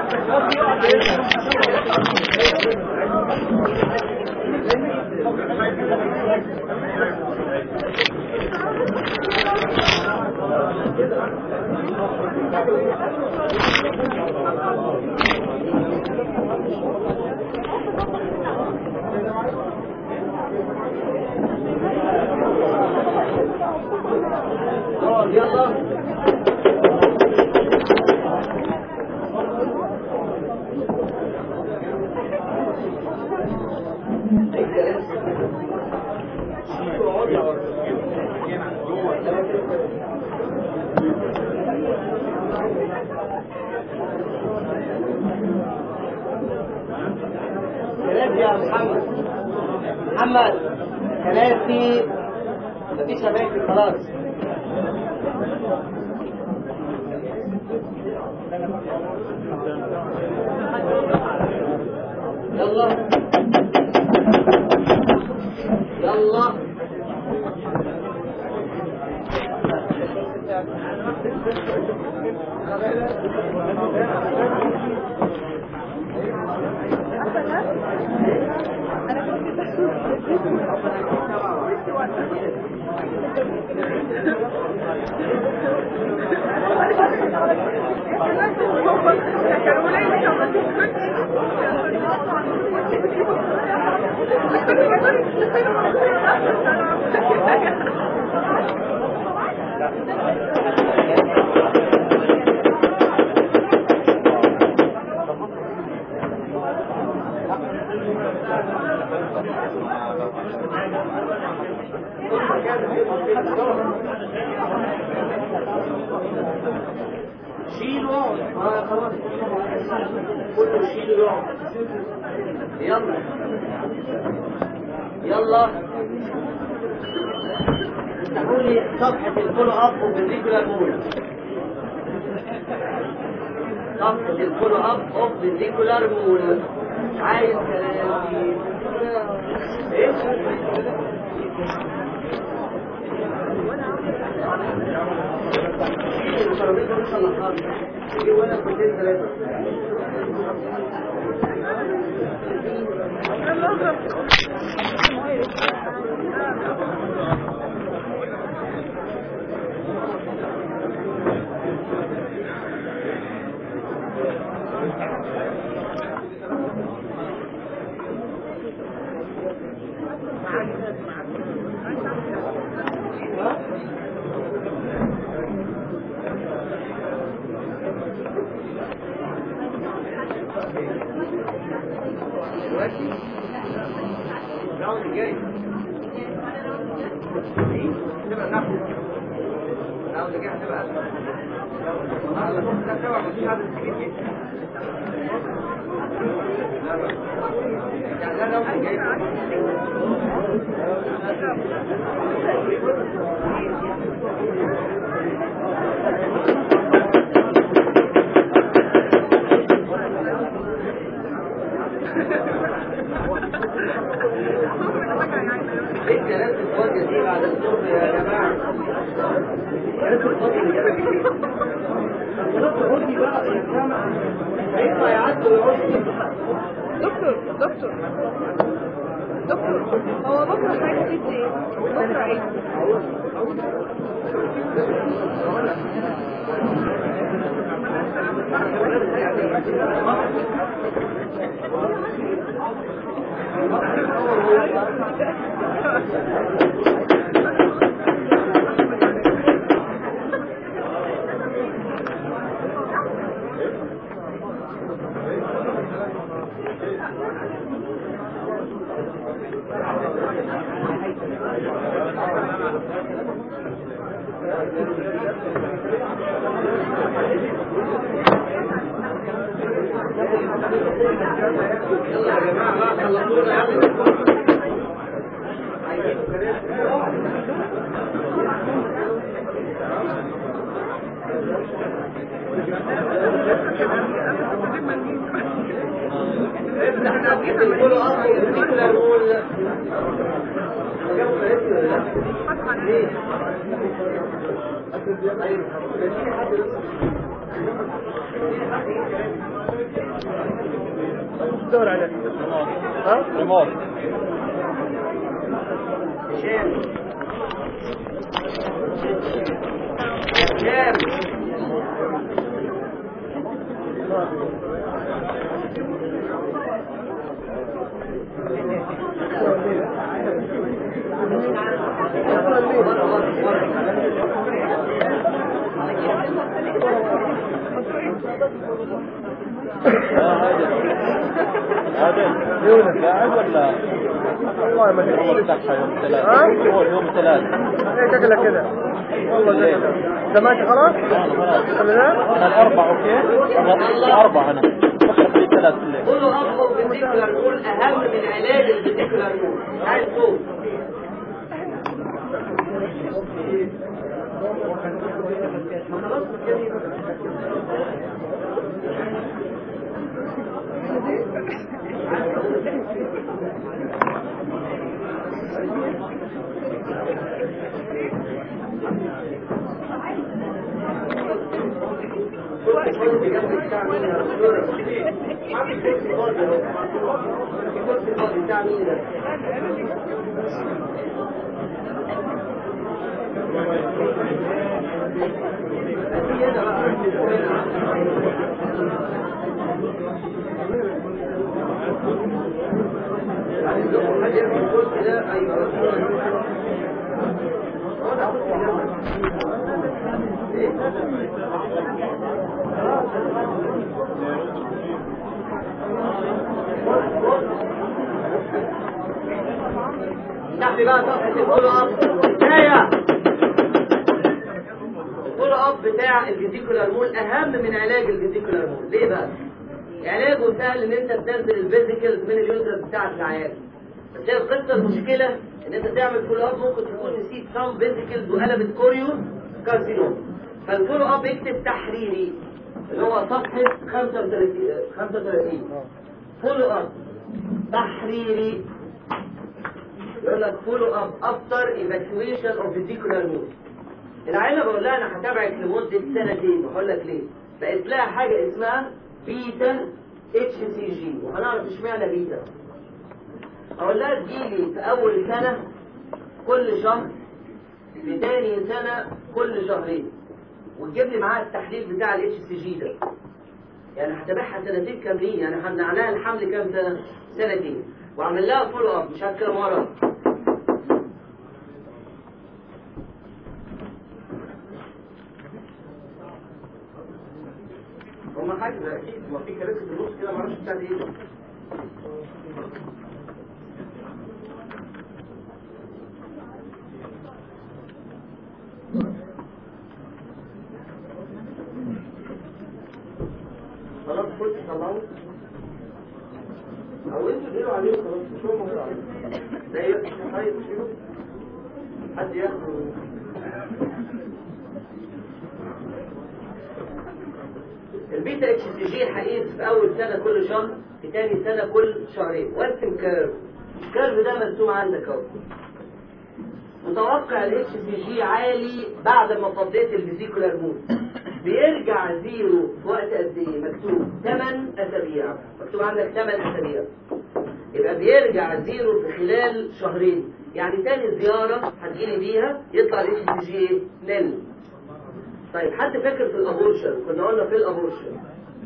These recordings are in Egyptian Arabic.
كلام يا محمد محمد كلامي مفيش اماكن خلاص يلا يلا شيلوا آه خلاص كله شيلوا يلا يلا افتحوا لي صفحة الفولو اب وبالريجولار مول صفحة الفولو اب اوف بالريجولار مول عايز كلامي ايه الترابيزه مش خالص يجي ولا كوتين ثلاثه دلوقتي الراوند جاي تبقى ناخد الراوند جاي هتبقى على فكرة ده سوا مفيش حد يستفيد يعني ده الراوند جاي ايه الكلام الفاضية دي بعد الصبح يا جماعة الكلام الفاضي اللي جابك دي خدي بقى يا جماعة هيطلع يعدوا ويقعدوا دكتور دكتور دكتور هو بكره حاجة في ايه؟ بكره عيد يلا يا جماعة بقى خلصونا يلا احنا بنقولوا اصلا الفكرة نقول جابوا ثلاثة ولا لا؟ ليه؟ ايوه في حد لسه في حد يتكلم تدور عليه ها ريموت هشام هشام هذا قاعد ولا والله ما هو ادري فتحها يوم الثلاث ها؟ هو يوم الثلاث ايه شكلها كذا والله شكلها انت ماشي خلاص؟ انا خلاص ولا لا؟ انا الاربع اوكي انا الاربع انا بكره في الثلاث بالليل قولوا اطلب بالذكر نقول اهم من علاج الذكر نقول عايز صوت تحت بقى صفحة الفولو اب كفاية الفولو اب بتاع الفيزيكولار مول اهم من علاج الفيزيكولار مول ليه بقى؟ علاجه سهل ان انت تنزل الفيزيكالز من اليوترس بتاع العيان بس هي القصه المشكله ان انت تعمل فولو اب ممكن تكون نسيت سام فيزيكالز وقلبت كوريو كارسينوم فالفولو اب اكتب تحريري اللي هو صفحه 35 35 فولو اب تحريري يقول لك فولو اب افتر ايفاكيويشن اوف فيزيكولار مود العيله بقول لها انا هتابعك لمده سنتين وهقول لك ليه بقت لها حاجه اسمها بيتا اتش سي جي وهنعرف اشمعنى بيتا اقول لها تجيلي في اول سنه كل شهر في تاني سنه كل شهرين وتجيب لي معاها التحليل بتاع الاتش سي جي ده يعني هتابعها سنتين كاملين يعني هنعناها الحمل كام سنه سنتين واعمل لها فولو اب مش عارف كام مره هما حاجه ده اكيد هو في كراسي في النص كده معرفش بتاعت ايه خلاص كنت طلعوا او انتوا تديروا عليهم خلاص مش هم ده يبقى طيب شيلوا حد ياخد البيتا اتش سي جي هقيس في اول سنه كل شهر في تاني سنه كل شهرين وارسم كيرف الكيرف ده مرسوم عندك اهو متوقع الاتش سي جي عالي بعد ما فضيت الفيزيكولار مود بيرجع زيرو في وقت قد ايه مكتوب 8 اسابيع مكتوب عندك 8 اسابيع يبقى بيرجع زيرو في خلال شهرين يعني تاني زيارة هتجيلي بيها يطلع الاتش سي جي ايه؟ نل طيب حد فاكر في الابورشن كنا قلنا في الابورشن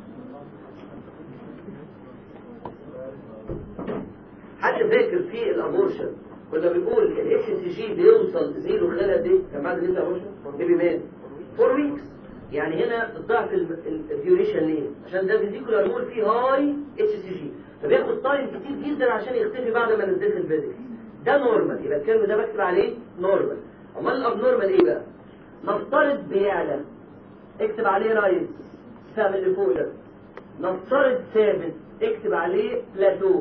حد فاكر في الابورشن كنا بنقول الاتش سي جي بيوصل زيرو خلال قد ايه؟ كان بعد الانت ابورشن بيبي مان 4 ويكس يعني هنا الضعف الديوريشن ليه؟ عشان ده فيزيكولار مول فيه هاي اتش سي جي فبياخد تايم كتير جدا عشان يختفي بعد ما نزلت الفيزيكس ده نورمال يبقى الكلمه ده بكتب عليه نورمال امال الاب نورمال ايه بقى؟ نفترض بيعلى اكتب عليه رايز السهم اللي فوق ده نفترض ثابت اكتب عليه بلاتو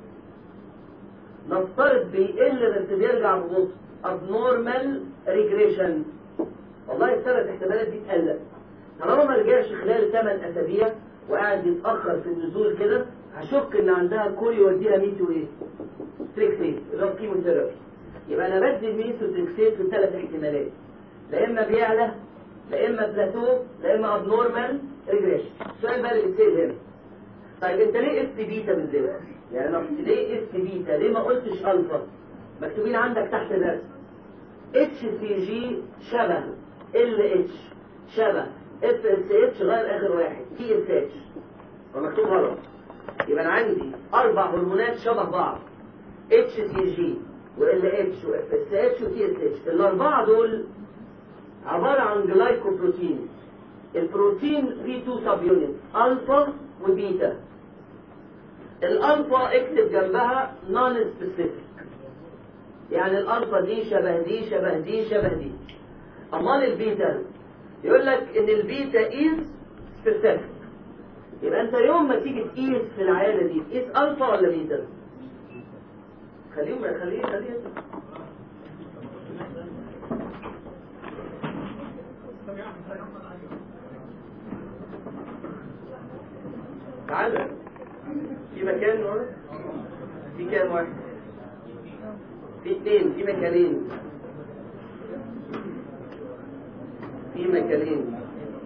نفترض بيقل بس بيرجع ببطء abnormal regression والله الثلاث احتمالات دي تقلق طالما ما رجعش خلال 8 اسابيع وقاعد يتاخر في النزول كده هشك ان عندها كوري يوديها ميتو ايه؟ تريكسيت اللي هو كيموثيرابي يبقى انا بدي الميتو تريكسيت في الثلاث احتمالات لا اما بيعلى لا اما بلاتو لا اما ابنورمال ريجريشن السؤال بقى اللي بيتسال هنا طيب انت ليه قست بيتا بالذات يعني انا ليه قست بيتا ليه ما قلتش الفا مكتوبين عندك تحت الرسم اتش سي جي شبه ال اتش شبه اف اس اتش غير اخر واحد تي اس اتش فمكتوب غلط يبقى انا عندي اربع هرمونات شبه بعض اتش سي جي وال اتش واف اس اتش وتي اس اتش الاربعه دول عباره عن جلايكوبروتين البروتين فيه تو سب يونت الفا وبيتا الالفا اكتب جنبها نون سبيسيفيك يعني الالفا دي شبه دي شبه دي شبه دي امال البيتا يقول لك ان البيتا از سبيسيفيك يبقى انت يوم ما تيجي تقيس في العياده دي تقيس الفا ولا بيتا خليهم خليه خليه تعالى في مكان ورا في كام واحد في اثنين في مكانين في مكانين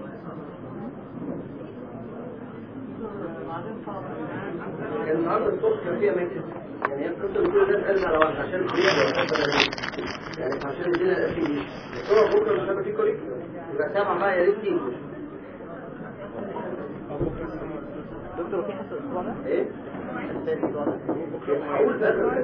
كان النهارده الصبح كان فيها مكان يعني هي القصه كل الناس قالت على واحد عشان يعني عشان الدنيا الاساسيه دي بس هو بكره مش هيبقى في كوريكشن يبقى سامع بقى يا ريت تيجي دكتور في حصه الاسبوع ده؟ ايه؟ حصه الاسبوع ده؟ هقول بقى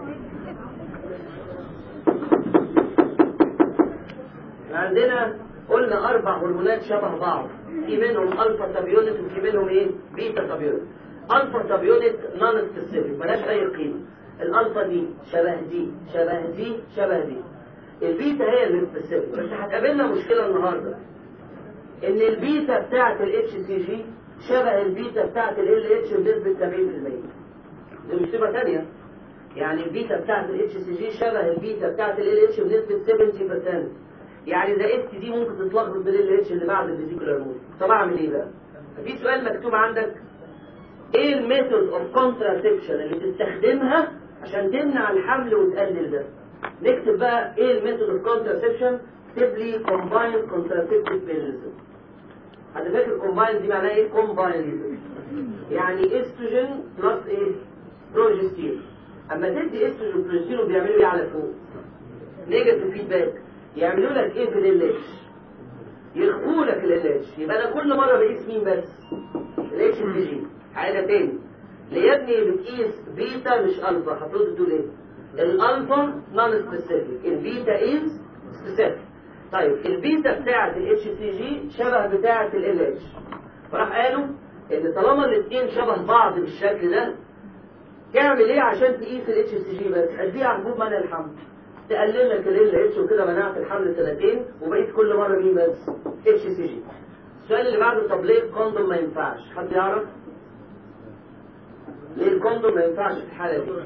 احنا عندنا قلنا اربع هرمونات شبه بعض في منهم الفا سابيونت وفي منهم ايه بيتا سابيونت الفا سابيونت نون سبيسيفيك ملهاش اي قيمه الالفا دي شبه دي شبه دي شبه دي البيتا هي اللي سبيسيفيك بس هتقابلنا مشكله النهارده ان البيتا بتاعت الاتش سي جي شبه البيتا بتاعت ال اتش بنسبه 70% دي مصيبه ثانيه يعني البيتا بتاعت الاتش سي جي شبه البيتا بتاعت ال اتش بنسبه 70% يعني اذا اس دي ممكن تتلخبط بال اتش اللي بعد الفيزيكولار مود طب اعمل ايه بقى في سؤال مكتوب عندك ايه الميثود اوف كونتراسبشن اللي تستخدمها عشان تمنع الحمل وتقلل ده نكتب بقى ايه الميثود اوف كونتراسبشن اكتب لي كومبايند كونتراسبتيف بيلز حد فاكر كومبايند دي معناها ايه كومبايند يعني استروجين بلس ايه بروجستيرون اما تدي استروجين وبروجستيرون بيعملوا ايه على فوق نيجاتيف فيدباك يعملوا لك ايه في ال اتش يخفوا لك ال اتش يبقى انا كل مره بقيس مين بس ال اتش سي جي حاجه تاني ليه يا ابني بتقيس بيتا مش الفا هترد تقول ايه الالفا نون سبيسيفيك البيتا از سبيسيفيك طيب البيتا بتاعه الاتش سي جي شبه بتاعه ال اتش فراح قالوا ان طالما الاثنين شبه بعض بالشكل ده تعمل ايه عشان تقيس الاتش سي جي بس اديها حبوب منع الحمل تقلل لك ال اتش وكده منعت الحمل سنتين وبقيت كل مره مين بس اتش سي جي السؤال اللي بعده طب ليه الكوندوم ما ينفعش حد يعرف ليه الكوندوم ما ينفعش في الحاله دي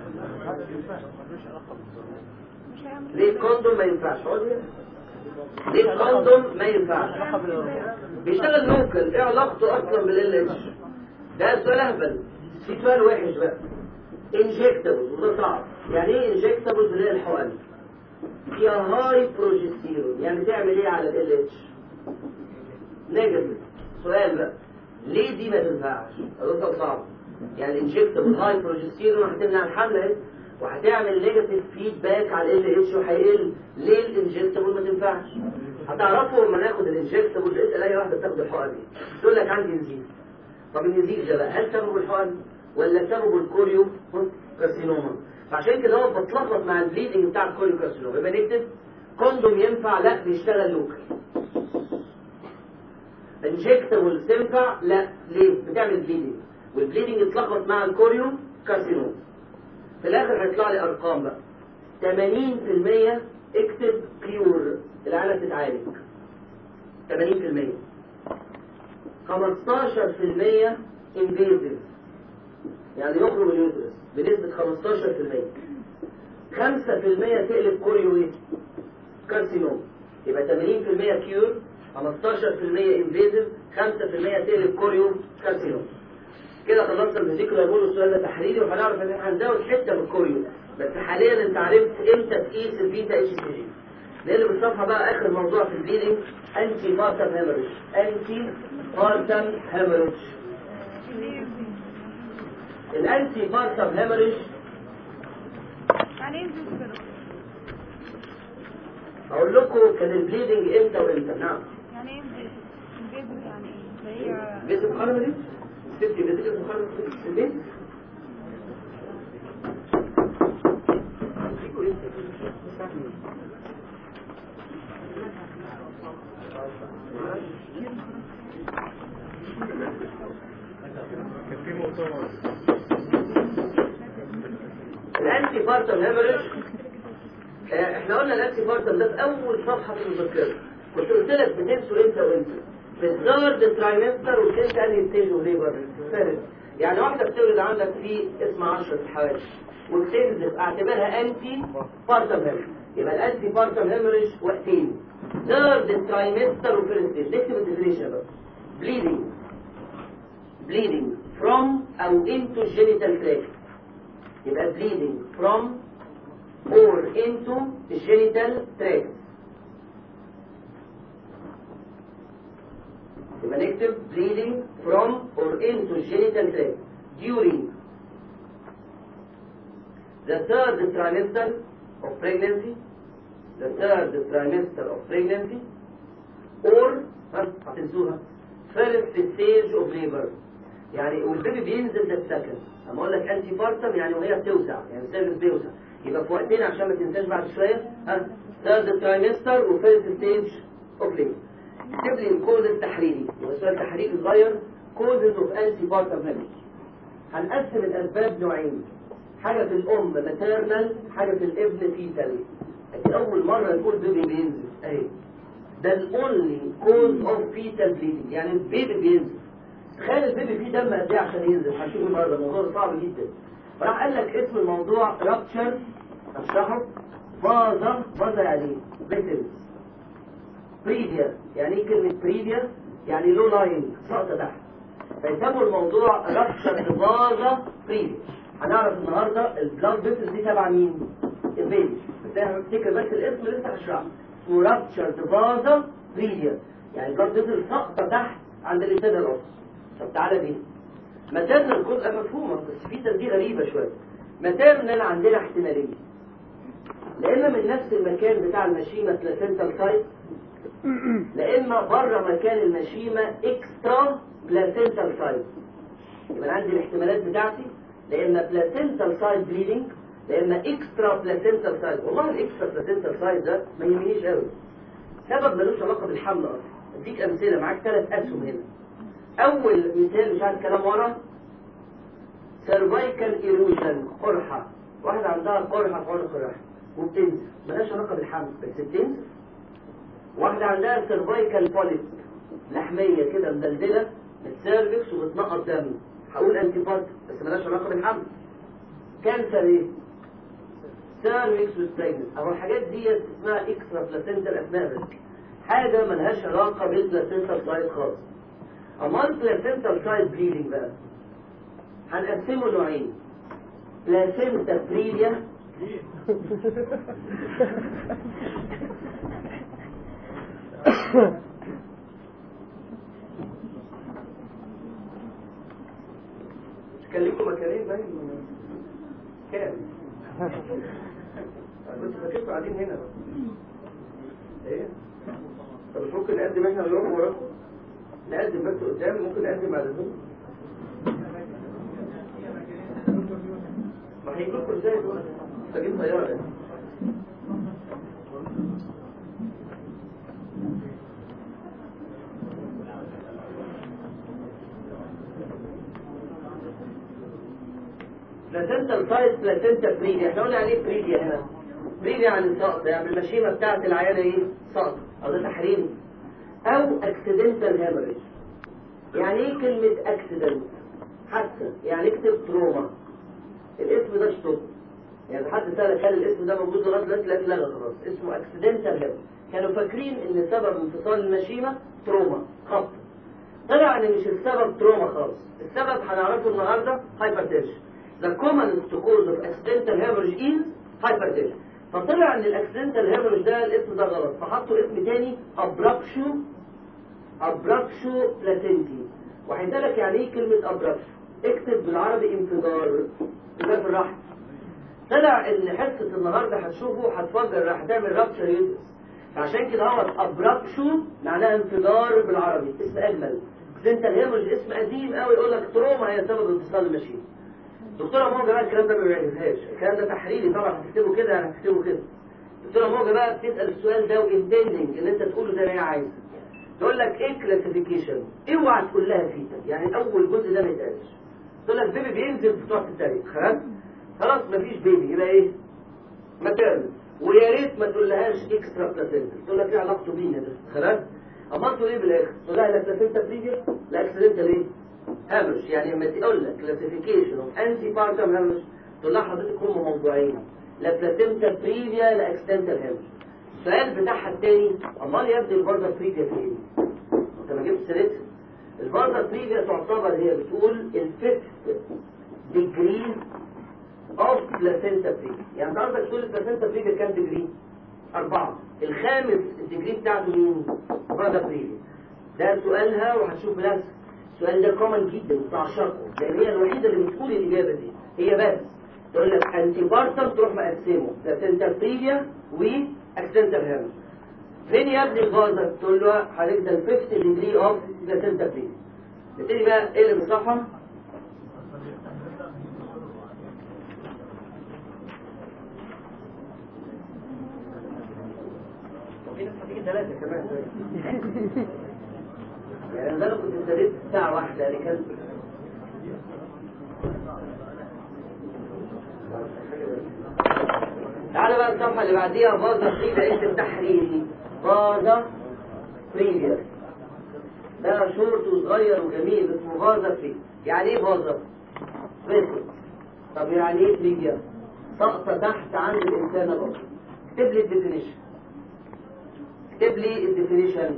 ليه الكوندوم ما ينفعش اقعد هنا. ليه الكوندوم ما ينفعش بيشتغل لوكال ايه علاقته اصلا بالال اتش ده سؤال اهبل في سؤال وحش بقى انجكتبل وده صعب يعني ايه انجكتبل اللي هي الحقن فيها هاي بروجستيرون يعني تعمل ايه على ال اتش نيجاتيف سؤال بقى ليه دي ما تنفعش ده صعب يعني انجكتبل هاي بروجستيرون هتمنع الحمل اهي وهتعمل نيجاتيف فيدباك على ال اتش وهيقل ليه الانجكتبل ما تنفعش هتعرفوا لما ناخد الانجكتبل اسال اي واحده بتاخد الحقن دي تقول لك عندي نزيف طب النزيف ده بقى هل سببه الحقن ولا سببه الكوريو كارسينوما فعشان كده هو بتلخبط مع البليدنج بتاع الكوريو كارسينوما يبقى نكتب كوندوم ينفع لا بيشتغل لوكال انجكتبل تنفع لا ليه بتعمل بليدنج والبليدنج اتلخبط مع الكوريو كارسينوما في الاخر هيطلع لي ارقام بقى 80% اكتب كيور العيله تتعالج 80% 15% انفيزيف يعني يخرج اليوترس بنسبة 15% 5% تقلب كوريو ايه؟ كارسينوم يبقى 80% كيور 15% انفيزيف 5% تقلب كوريو كارسينوم كده خلصنا الفيزيكولا بول السؤال ده تحريري وهنعرف ان احنا هنزود حته من الكوريو بس حاليا انت عرفت امتى تقيس البيتا اتش سي جي نقلب الصفحه بقى اخر موضوع في البليدنج انتي بارتم هيموريج انتي بارتم هيموريج الانتي بارتم هيموريج يعني ايه فيزيو كده اقول لكم كان البليدنج امتى وامتى نعم يعني ايه فيزيو فيزيو يعني ايه اللي هي بيت مخرمه دي سبتي بيت مخرمه في البيت الانتي بارتم هيموريج آه، احنا قلنا الانتي بارتم ده في اول صفحه في المذكره كنت قلت لك بتنسوا امتى وامتى في الثيرد ترايمستر وكنت انهي ستيج اوف ليبر ثالث يعني واحده بتولد عندك في اسم 10 الحوادث وبتنزف اعتبرها انتي بارتم هيموريج يبقى الانتي بارتم هيموريج وقتين ثيرد ترايمستر وفيرست ستيج نكتب الديفينيشن بقى bleeding bleeding from او into genital tract يبقى bleeding from or into genital tract يبقى نكتب bleeding from or into genital tract during the third trimester of pregnancy the third trimester of pregnancy or ها، هتنسوها first stage of labor يعني والبيبي بينزل ده السكن اما اقول لك انتي بارتم يعني وهي بتوسع يعني السيرفس بيوسع يبقى في وقتين عشان ما تنساش بعد شويه ها ثيرد ترايمستر وفيرست ستيج اوف ليبر اكتب لي الكود التحريري يبقى سؤال تحريري صغير كوزز اوف انتي بارتم هيموريج هنقسم الاسباب نوعين حاجه في الام ماتيرنال حاجه في الابن فيتال دي اول مره نقول بيبي بينزل اهي ده الاونلي كوز اوف فيتال بليدنج يعني البيبي بينزل تخيل البيبي فيه دم قد ايه عشان ينزل هنشوفه النهارده الموضوع صعب جدا راح قال لك اسم الموضوع رابتشر اشرحه فازا فازا يعني ايه؟ فيسلز بريديا يعني ايه كلمه بريديا يعني لو لاين سقطه تحت فيسموا الموضوع رابتشر فازا بريديا هنعرف النهارده البلاد فيسلز دي تبع مين؟ البيبي بس احنا هنفتكر بس الاسم لسه هشرحه اسمه رابتشر فازا بريديا يعني البلاد فيسلز سقطه تحت عند الانسان الرأس طب تعالى دي ماتيرنال جزء مفهومة بس في دي غريبة شوية ماتيرنال عندنا احتمالية لا إما من نفس المكان بتاع المشيمة بلاسنتال سايت لا إما بره مكان المشيمة اكسترا بلاسنتال سايت يبقى أنا عندي الاحتمالات بتاعتي لا إما بلاسنتال سايت بليدنج لا إما اكسترا بلاسنتال سايت والله الاكسترا بلاسنتال سايت ده ما يهمنيش قوي سبب ملوش علاقة بالحمل أصلا أديك أمثلة معاك ثلاث أسهم هنا اول مثال مش عارف كلام ورا سيرفايكال ايروجن قرحه واحده عندها قرحه في عنق الرحم وبتنزف ملهاش علاقه بالحمل بس بتنزف واحده عندها سيرفايكال بوليب لحميه كده مدلدله من السيرفكس وبتنقط دم هقول انتي بارت بس ملهاش علاقه بالحمل كانسر ايه سيرفكس وستريجنس اهو الحاجات دي اسمها اكسترا بلاسنتال اسماء ريسك حاجه ملهاش علاقه بالبلاسنتال سايد خالص امال بلاسنتال سايد بليدنج بقى هنقسمه نوعين بلاسنتا بريليا كان لكم مكانين باين كام كنت فاكركم قاعدين هنا ايه طب مش ممكن نقدم احنا نروح وراكم نقدم بس قدام ممكن نقدم بعد الظهر ما هيجوا لكم ازاي دول محتاجين طياره يعني. بلاسنتا سايز بلاسنتا بريديا احنا قلنا عليه بريديا هنا بريديا عن السقط يعني المشيمه بتاعت العيانه ايه سقط او ده تحريم او اكسيدنتال هيموريج يعني ايه كلمة اكسيدنت حادثة يعني اكتب تروما الاسم ده اشطب يعني حد سأل كان الاسم ده موجود لغاية دلوقتي لكن لغى خلاص اسمه اكسيدنتال هيموريج كانوا فاكرين ان سبب انفصال المشيمة تروما خط طلع ان مش السبب تروما خالص السبب هنعرفه النهارده هايبرتنشن The commonest cause of accidental hemorrhage is hypertension فطلع ان الاكسيدنتال هيموريج ده الاسم ده غلط فحطوا اسم تاني ابراكشو ابراكشو بلاسنتي وهيسألك يعني ايه كلمة ابراكشو اكتب بالعربي انفجار انفجار في الرحم طلع ان حصه النهارده هتشوفه هتفجر هتعمل رابتشر يوتس عشان كده هو ابرابشو معناها انفجار بالعربي اسم اجمل بس انت الهيموريج اسم قديم قوي يقول لك تروما هي سبب انفصال المشين دكتوره موجه بقى الكلام ده ما بيعرفهاش الكلام ده تحريري طبعا هتكتبه كده يعني هتكتبه كده دكتوره موجه بقى بتسال السؤال ده وانتندنج ان انت تقوله زي ما هي عايزه تقول لك ايه كلاسيفيكيشن اوعى تقول لها فيتا يعني اول جزء ده ما يتقالش تقول لك بيبي بينزل في تقعد تتريق خلاص خلاص مفيش بيبي يبقى ايه ماتيرنال ويا ريت ما تقولهاش اكسترا بلاسنتا تقول لك ايه علاقته بينا ده خلاص اما تقول ايه بالاخر تقول لها لا بلاسنتا بريفيا لا اكسيدنتا ليه هامش يعني لما تقول لك كلاسيفيكيشن اوف انتي بارتم هامش تقول لها حضرتك هم موضوعين لا بلاسنتا بريفيا لا اكسيدنتال هامش السؤال بتاعها التاني امال يا ابني البارزا بريفيا في ايه انت ما جبت سيرتها البارزا بريفيا تعتبر هي بتقول الفيفث ديجري اوف بلاسنتا بريفيا يعني انت قصدك تقول البلاسنتا بريفيا كام ديجري أربعة الخامس الديجري بتاعته مين؟ بارزا بريفيا ده سؤالها وهتشوف بنفسك السؤال ده كومن جدا وتعشقه لان هي الوحيده اللي بتقول الاجابه دي هي بس تقول لك انتي بارتم تروح مقسمه بلاسنتا بريفيا واكسنتال هامش فين يا ابني الغازة تقول له حضرتك ده الفيفث ديجري اوف بلاسنتا بريفيا نبتدي بقى ايه اللي بالصفحه في ناس هتيجي ثلاثة كمان يعني ده انا كنت ابتديت الساعة واحدة يعني كان تعالى بقى الصفحة اللي بعديها فازا فريدا اسم تحريري فازا بريفيا ده شورت وصغير وجميل اسمه فازا فريدا يعني ايه فازا؟ فيسل طب يعني ايه بريفيا؟ سقطة تحت عند الإنسان الأصلي اكتب لي الديفينيشن اكتب لي الديفينيشن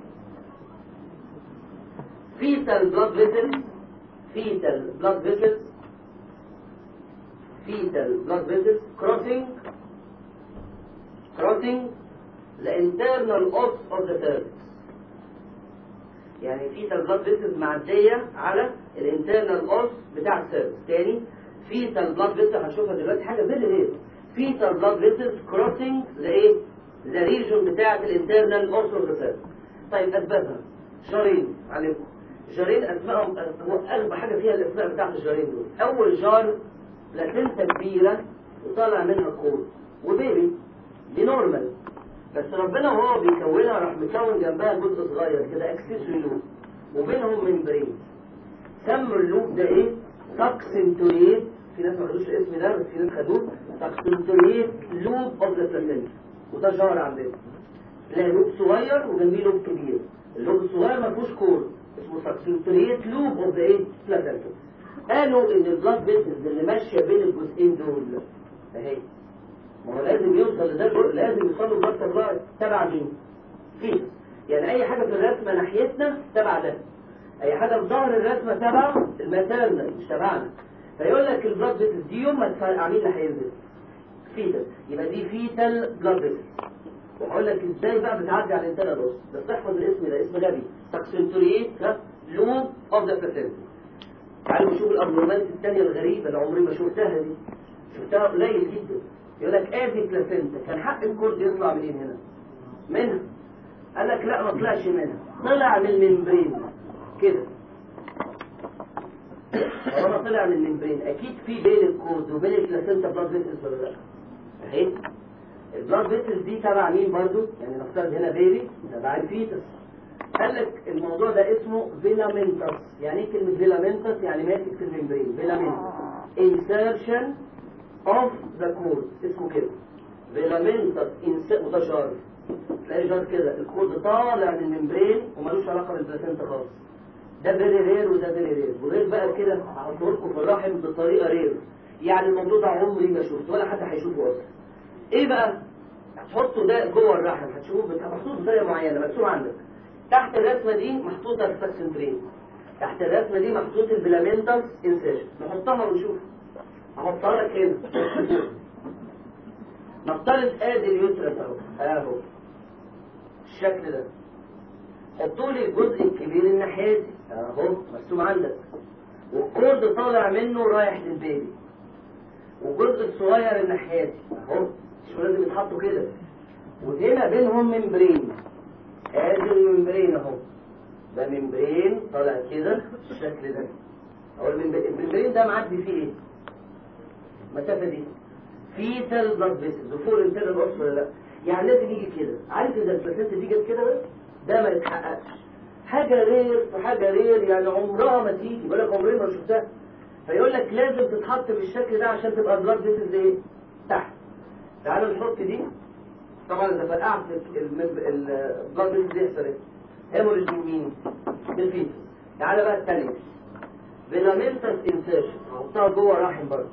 fetal blood vessels fetal blood vessels fetal blood vessels crossing crossing the internal os of the cervix يعني fetal blood vessels معدية على الانترنال os بتاع السيرفكس تاني fetal blood vessels هنشوفها دلوقتي حاجة فيري رير fetal blood vessels crossing the ايه the region بتاعة الانترنال os of the cervix طيب أسبابها شهرين عليكم جارين اسمائهم هو اغبى حاجه فيها الاسماء بتاعت الجارين دول اول جار بلاسنتا كبيره وطالع منها كور وبيبي دي نورمال بس ربنا وهو بيكونها راح مكون جنبها جزء صغير كده اكسسوري لوب وبينهم ممبرين سموا اللوب ده ايه ساكسنتوريت في ناس ما خدوش الاسم ده بس في ناس خدوه ساكسنتوريت لوب اوف ذا بلاسنتا وده جار عندنا تلاقي لوب صغير وجنبيه لوب كبير اللوب الصغير ما فيهوش كور اسمه ساكسنتوريت لوب اوف ذا ايه بلاسنتا قالوا ان البلاد فيسلز اللي ماشيه بين الجزئين دول اهي ما هو لازم يوصل لده لازم يوصل له بلاد سبلاي تبع مين؟ فيه يعني اي حاجه في الرسمه ناحيتنا تبع ده اي حاجه في ظهر الرسمه تبع الماتيرنال مش تبعنا فيقول لك البلاد فيسلز دي يوم ما تفرقع مين اللي هينزل؟ فيتال يبقى دي فيتال بلاد فيسلز وهقول لك ازاي بقى بتعدي على الانترنال بص بس تحفظ الاسم ده اسم غبي ساكسنتوريت لوب اوف ذا بلاسنتا تعالوا نشوف الابنورماليتي الثانيه الغريبه اللي عمري ما شفتها دي شفتها قليل جدا يقول لك ادي بلاسنتا كان حق الكورد يطلع منين هنا منها قال لك لا ما طلعش منها طلع من الممبرين كده طالما طلع من الممبرين اكيد في بين الكورد وبين البلاسنتا بلاد فيسلز ولا لا اهي البلاد فيسلز دي تبع مين برضو يعني نفترض هنا بيبي تبع الفيتس قال لك الموضوع ده اسمه فيلامنتس يعني ايه كلمه فيلامنتس يعني ماسك في الممبرين فيلامنتس insertion of the cord اسمه كده فيلامنتس insert وده جار تلاقي جار كده الكود طالع من الممبرين وملوش علاقه بالبلاسنتا خالص ده فيري رير وده فيري رير وغير بقى كده هحطه لكم في الرحم بطريقه رير يعني الموضوع ده عمري ما شفته ولا حد هيشوفه اصلا ايه بقى هتحطه ده جوه الرحم هتشوفه بتاع محطوط بطريقه معينه مكتوب عندك تحت الرسمه دي محطوطه الساكسنترين تحت الرسمه دي محطوط البلامنتس انسيشن نحطها ونشوف هحطها لك هنا نفترض ادي اليوترس اهو اهو الشكل ده حطوا لي الجزء الكبير الناحيه دي اهو مرسوم عندك والكورد طالع منه رايح للبيبي والجزء الصغير الناحيتي اهو مش لازم يتحطوا كده وهنا بينهم ممبرين ادي الممبرين اهو ده ممبرين طالع كده بالشكل ده هو الممبرين الممبرين ده معدي فيه ايه؟ المسافه دي فيتال بلاد فيسز وفوق الانترنال اوبس ولا لا؟ يعني لازم يجي كده عارف اذا البلاسنتا دي جت كده بس ده ما يتحققش حاجه رير في حاجه رير يعني عمرها ما تيجي بقول لك عمري ما شفتها فيقول لك لازم تتحط بالشكل ده عشان تبقى البلاد فيسز ايه؟ تحت تعالوا نحط دي طبعا اذا فرقعت البلاد فيسز دي يحصل ايه؟ هيموريج من مين؟ من الفيتس تعالى بقى الثانيه فيلامنتس انسيرشن هحطها جوه رحم برضه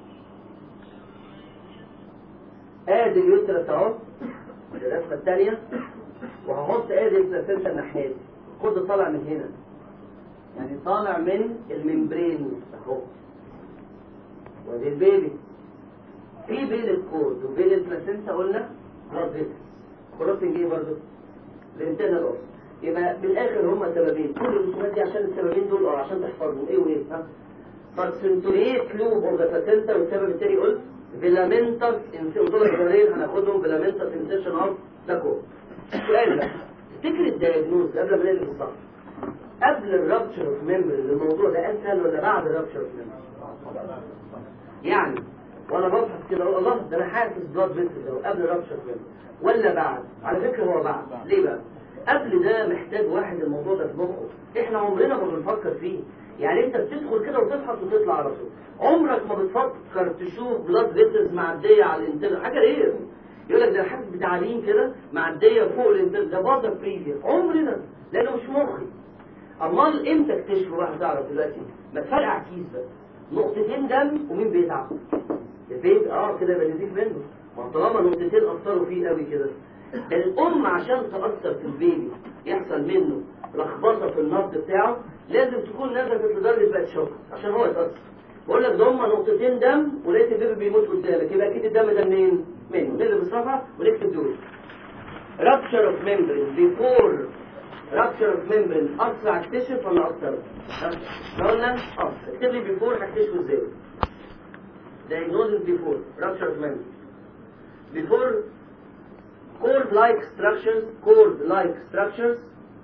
ادي اليوترس اهو الرسمه الثانيه وهحط ادي البلاسنتا الناحيه دي الكود طالع من هنا يعني طالع من الممبرين اهو وادي البيبي في بين الكود وبين البلاسنتا قلنا بلاد فيسس كروسنج ايه برضه؟ الانترنال اوس يبقى بالاخر هما سببين كل الرسومات دي عشان السببين دول اه عشان تحفظهم ايه وايه ها فالسنتوريت لوب اوف ذا بلاسنتا والسبب التاني قلت فيلامنتس انسيشن الجارين هناخدهم فيلامنتس انسيشن اوف لاكو سؤال بقى تفتكر الدايجنوز قبل ما نلغي الصح قبل الرابتشر اوف ميموري الموضوع ده اسهل ولا بعد الرابتشر اوف ميموري يعني وانا ببحث كده اقول الله ده انا حاسس بلاد فيسز اهو قبل الرابتشر اوف ميموري ولا بعد على فكره هو بعد ليه بقى قبل ده محتاج واحد الموضوع ده في مخه احنا عمرنا ما بنفكر فيه يعني انت بتدخل كده وتفحص وتطلع على طول عمرك ما بتفكر تشوف بلاد فيسز معديه على الانترنت حاجه ايه يقول لك ده حاسس بتعابين كده معديه فوق الانترنت ده بادر بريفير عمرنا لانه مش مخي امال امتى اكتشفوا بقى هتعرف دلوقتي ما تفرقع كيس بس نقطتين دم ومين بيتعب البيت اه كده يبقى نزيف منه ما طالما نقطتين اثروا فيه قوي كده الام عشان تاثر في البيبي يحصل منه لخبطه في النبض بتاعه لازم تكون نزلت لدرجه بقت شوك عشان هو يتاثر بقول لك ده هم نقطتين دم ولقيت البيبي بيموت قدامك يبقى اكيد الدم ده منين؟ منه نقلب الصفحه ونكتب دول rupture of membrane before rupture of membrane اسرع اكتشف ولا اكتر؟ احنا قلنا اه اكتب لي before هكتشفه ازاي؟ diagnosis before rupture of membrane before cord like structures cord like structures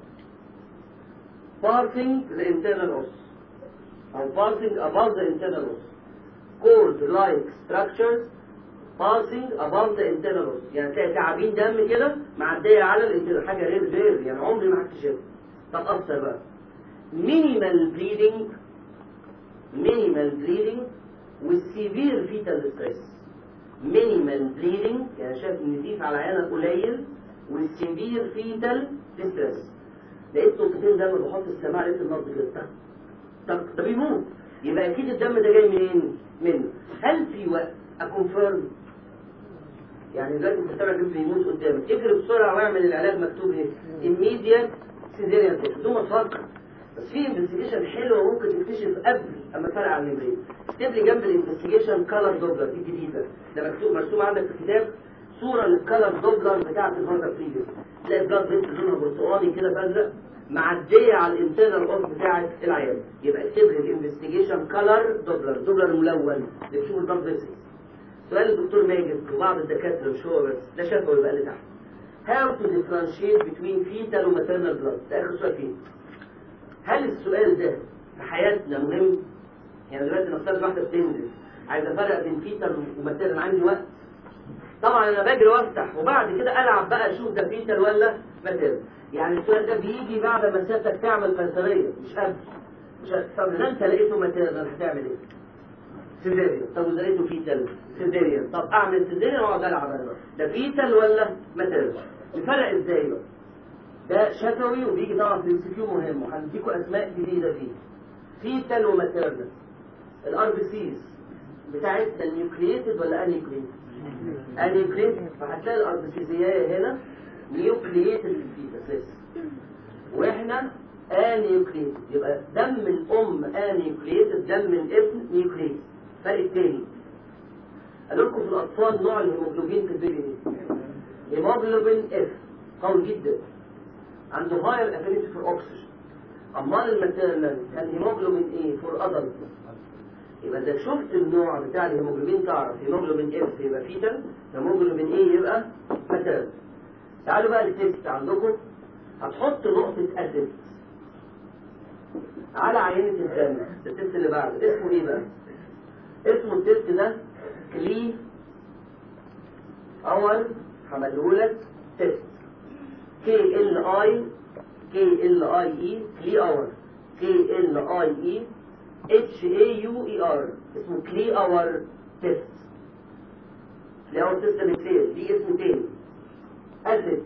passing the internal os or passing above the internal os cord like structures passing above the internal os يعني تلاقي تعابين دم كده معديه على الانترنال حاجه غير غير يعني عمري ما هكتشفها طب اثر بقى minimal bleeding minimal bleeding with severe fetal stress minimal bleeding يعني شايف النزيف على عينك قليل والسيفير فيتال ديستريس لقيت نقطتين دم بحط السماعه لقيت النبض كده طق طق ده بيموت يبقى اكيد الدم ده جاي منين؟ منه هل في وقت اكونفيرم يعني دلوقتي انت سامع بيبي بيموت قدامك اجري بسرعه واعمل العلاج مكتوب ايه؟ immediate cesarean section بدون ما تفكر بس في انفستيجيشن حلوه ممكن تكتشف قبل اما تفرق عن الممبرين اكتب لي جنب الانفستيجيشن كالر دوبلر دي جديده ده مكتوب مرسوم عندك في الكتاب صوره للكالر دوبلر بتاعه الهارد بريفيوس تلاقي بلاد فيست لونها برتقالي كده فازرق معديه على الانترنال اوف بتاعه العيان يبقى اكتب لي الانفستيجيشن كالر دوبلر دوبلر ملون اللي بتشوف البلاد فيست سؤال الدكتور ماجد وبعض الدكاتره مش هو بس ده شافه يبقى اللي تحت How to differentiate between fetal وmaternal blood ده اخر سؤال فيه هل السؤال ده في حياتنا مهم؟ يعني دلوقتي نفترض واحدة بتنزل عايز افرق بين فيتال وماتيرنال عندي وقت طبعا انا بجري وافتح وبعد كده العب بقى اشوف ده فيتال ولا ماتيرنال يعني السؤال ده بيجي بعد ما سيادتك تعمل قيصرية مش قبل مش قبل. طب اذا انت لقيته ماتيرنال هتعمل ايه؟ سيزيريان طب واذا لقيته فيتال سيزيريان طب اعمل سيزيريان واقعد العب انا بقى. ده فيتال ولا ماتيرنال نفرق ازاي بقى؟ ده شفوي وبيجي طبعا في السكيو مهم وهنديكم اسماء جديده فيه فيتال وماتيرنال الار بي سيز بتاعتنا نيوكليتد ولا انيوكليتد؟ انيوكليتد فهتلاقي الار بي سيز هي هنا نيوكليتد الفيتس لسه واحنا انيوكليتد يبقى دم الام انيوكليتد دم الابن نيوكليتد الفرق التاني قالوا لكم في الاطفال نوع الهيموجلوبين في البيبي ايه؟ هيموجلوبين اف قوي جدا عنده هاير افينيتي فور اوكسجين امال الماتيرنال الهيموجلوبين ايه فور ادلت يبقى اذا شفت النوع بتاع الهيموجلوبين تعرف هيموجلوبين اف يبقى فيتال هيموجلوبين ايه يبقى ماتيرنال تعالوا بقى للتيست عندكم هتحط نقطة اسيد على عينة الدم التيست اللي بعده اسمه ايه بقى اسمه التيست ده كلي اور هملهولك تيست كي ال اي كي ال اي اي كلي اور كي ال اي اي اتش اي يو اي ار اسمه كلي اور تيست كلي اور تيست بالتالي دي اسم تاني اسيد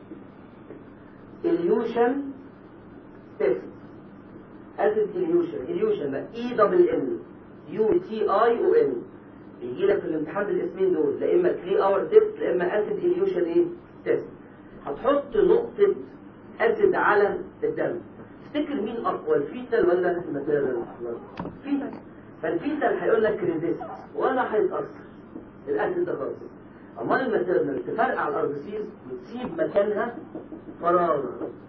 اليوشن تيست اسيد اليوشن اليوشن بقى اي دبل ال يو تي اي او ان بيجي لك في الامتحان بالاسمين دول لا اما كلي اور تيست لا اما اسيد اليوشن ايه تيست هتحط نقطة اسيد على الدم تفتكر مين اقوى الفيتال ولا الماتيريال فيتال فالفيتال هيقول لك ريزيست ولا هيتاثر الاسيد ده خالص امال الماتيريال تفرقع الاربسيز وتسيب مكانها فراغ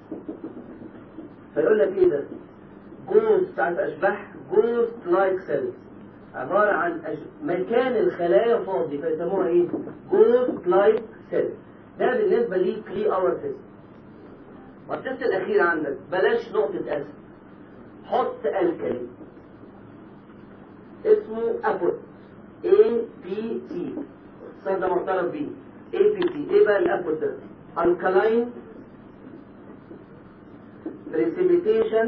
فيقول لك ايه ده جوست عارف اشباح جوست لايك سيلز عبارة عن أش... مكان الخلايا فاضي فيسموها ايه جوست لايك سيلز ده بالنسبة لي كلي اور تيست والتست الأخير عندك بلاش نقطة أسد حط الكلي اسمه أبوت A P T الصيد ده معترف بيه A P T ايه بقى الأبوت ده alkaline precipitation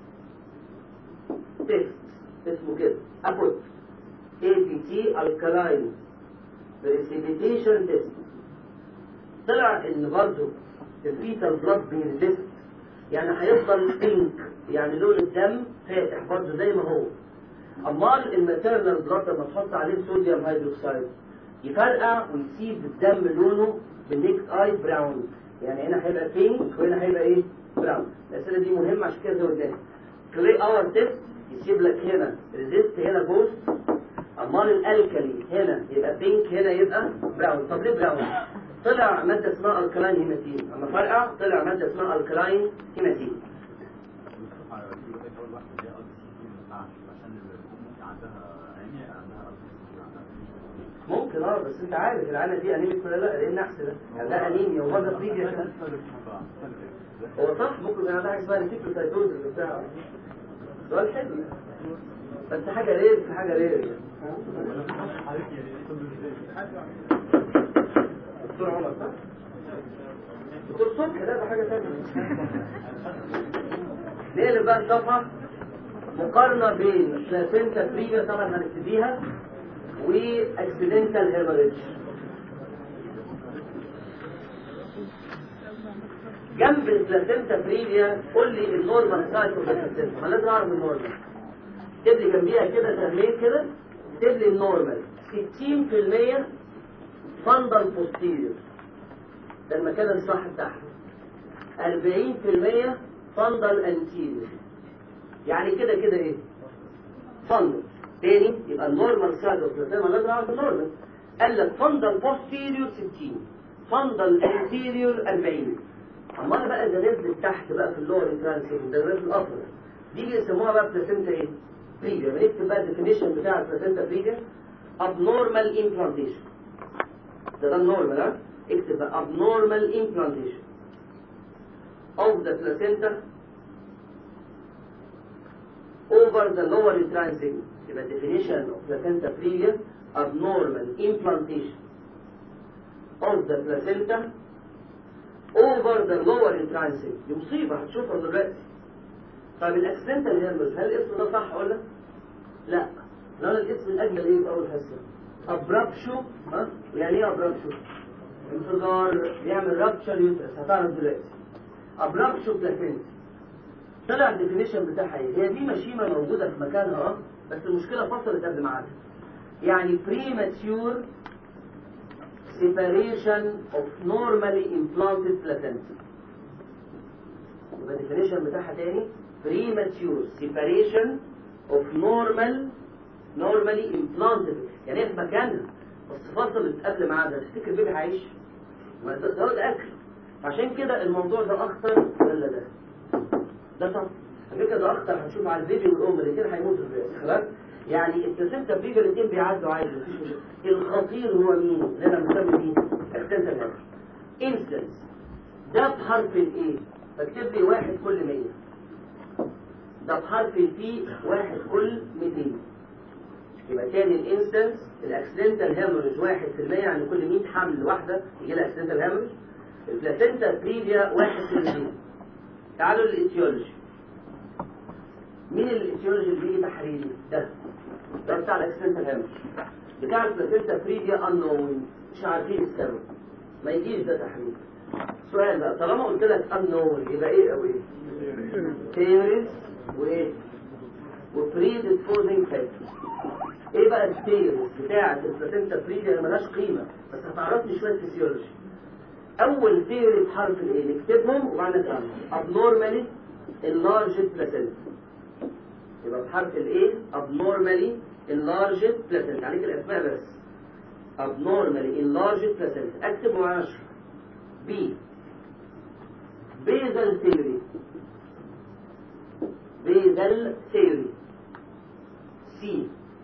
test اسمه كده أبوت A P T alkaline precipitation test طلع ان برضه الفيتال بلاد بيرزست يعني هيفضل بينك يعني لون الدم فاتح برضه زي ما هو امال الماتيرنال بلاد لما تحط عليه صوديوم هيدروكسيد يفرقع ويسيب الدم لونه بالنيكت اي براون يعني هنا هيبقى بينك وهنا هيبقى ايه براون الاسئله دي مهمه عشان كده زودناها كلي اور تيست يسيب لك هنا ريزيست هنا بوست امال الالكالي هنا يبقى بينك هنا يبقى براون طب ليه براون طلع مادة اسمها الكلاين هيماتين اما فرقع طلع مادة اسمها الكلاين هيماتين ممكن اه بس انت عارف العانة دي انيميك ولا لا لان نحس ده يعني ده انيميا وهذا فريج هو صح ممكن يبقى عندها حاجه اسمها ريتيكوسايتوز بتاع سؤال حلو بس حاجه رير في حاجه رير دكتور عمر صح؟ دكتور صبحي لا ده حاجة ثانية نقلب بقى الصفحة مقارنة بين بلاسينتا بريفيا طبعا هنبتديها واكسيدنتال هيموريدج جنب البلاسينتا بريفيا قول لي النورمال سايت اوف البلاسينتا ما لازم اعرف النورمال اكتب لي جنبيها كده سهمين كده اكتب لي النورمال 60% فندل بوستيريور ده المكان الصح بتاعها 40% فندل انتيريور يعني كده كده ايه فندل تاني يبقى النورمال سايد اوف ذا لازم اعرف النورمال قال لك فندل بوستيريور 60 فندل انتيريور 40 امال بقى اذا نزلت تحت بقى في اللور ترانسيشن ده في الافر دي بيسموها بقى بلاسينتا ايه؟ بريجا بنكتب بقى الديفينيشن بتاع البلاسينتا بريجا abnormal implantation ده ده النورمال ها اكتب بقى abnormal implantation of the placenta over the lower uterine segment يبقى definition of placenta previa abnormal implantation of the placenta over the lower uterine segment دي مصيبة هتشوفها دلوقتي طيب الاكسنتال هيرمز هل الاسم ده صح ولا لا لا الاسم الاجمل ايه في اول حصه ابرابشو ها يعني ايه ابرابشو انفجار بيعمل رابتشر يوترس هتعرف دلوقتي ابرابشو بلاسنت طلع الديفينيشن بتاعها ايه هي دي مشيمه موجوده في مكانها اه بس المشكله فصلت قبل ميعادها يعني premature separation of normally implanted placenta يبقى الديفينيشن بتاعها تاني premature separation of normal normally implanted يعني ايه في مكانها بس فصلت قبل ميعادها تفتكر بيبي هيعيش ما ده ده اكل عشان كده الموضوع ده اخطر ولا ده ده طب على فكره ده اخطر هتشوف على البيبي والام الاثنين هيموتوا في الرئه خلاص يعني البلاسنتا بريفيا الاثنين بيعدوا عادي مفيش مشكله الخطير هو مين اللي انا مسمي مين اكسنتال هامر انسلنس ده بحرف الايه فاكتب لي واحد كل 100 ده بحرف البي واحد كل 200 يبقى تاني الانستنس الاكسيدنتال هامرج واحد في المية يعني كل 100 حمل واحدة يجي لها اكسيدنتال هامرج البلاسنتا بريفيا واحد في المية تعالوا للاتيولوجي مين الاتيولوجي اللي بيجي تحريري ده ده بتاع الاكسيدنتال هامرج بتاع البلاسنتا بريفيا انون مش عارفين السبب ما يجيش ده تحرير سؤال بقى طالما قلت لك انون يبقى ايه او ايه تيوريز وايه وبريدسبوزنج فاكتورز ايه بقى التيوريز بتاعه البلاسنتا بريفيا ملهاش قيمه بس هتعرفني شويه فيسيولوجي اول ثيوري بحرف الايه نكتبهم وبعدين نفهمهم abnormally enlarged placenta يبقى بحرف الايه abnormally enlarged placenta عليك الاسماء بس abnormally enlarged placenta اكتب معايا اشرح B basal theory basal theory C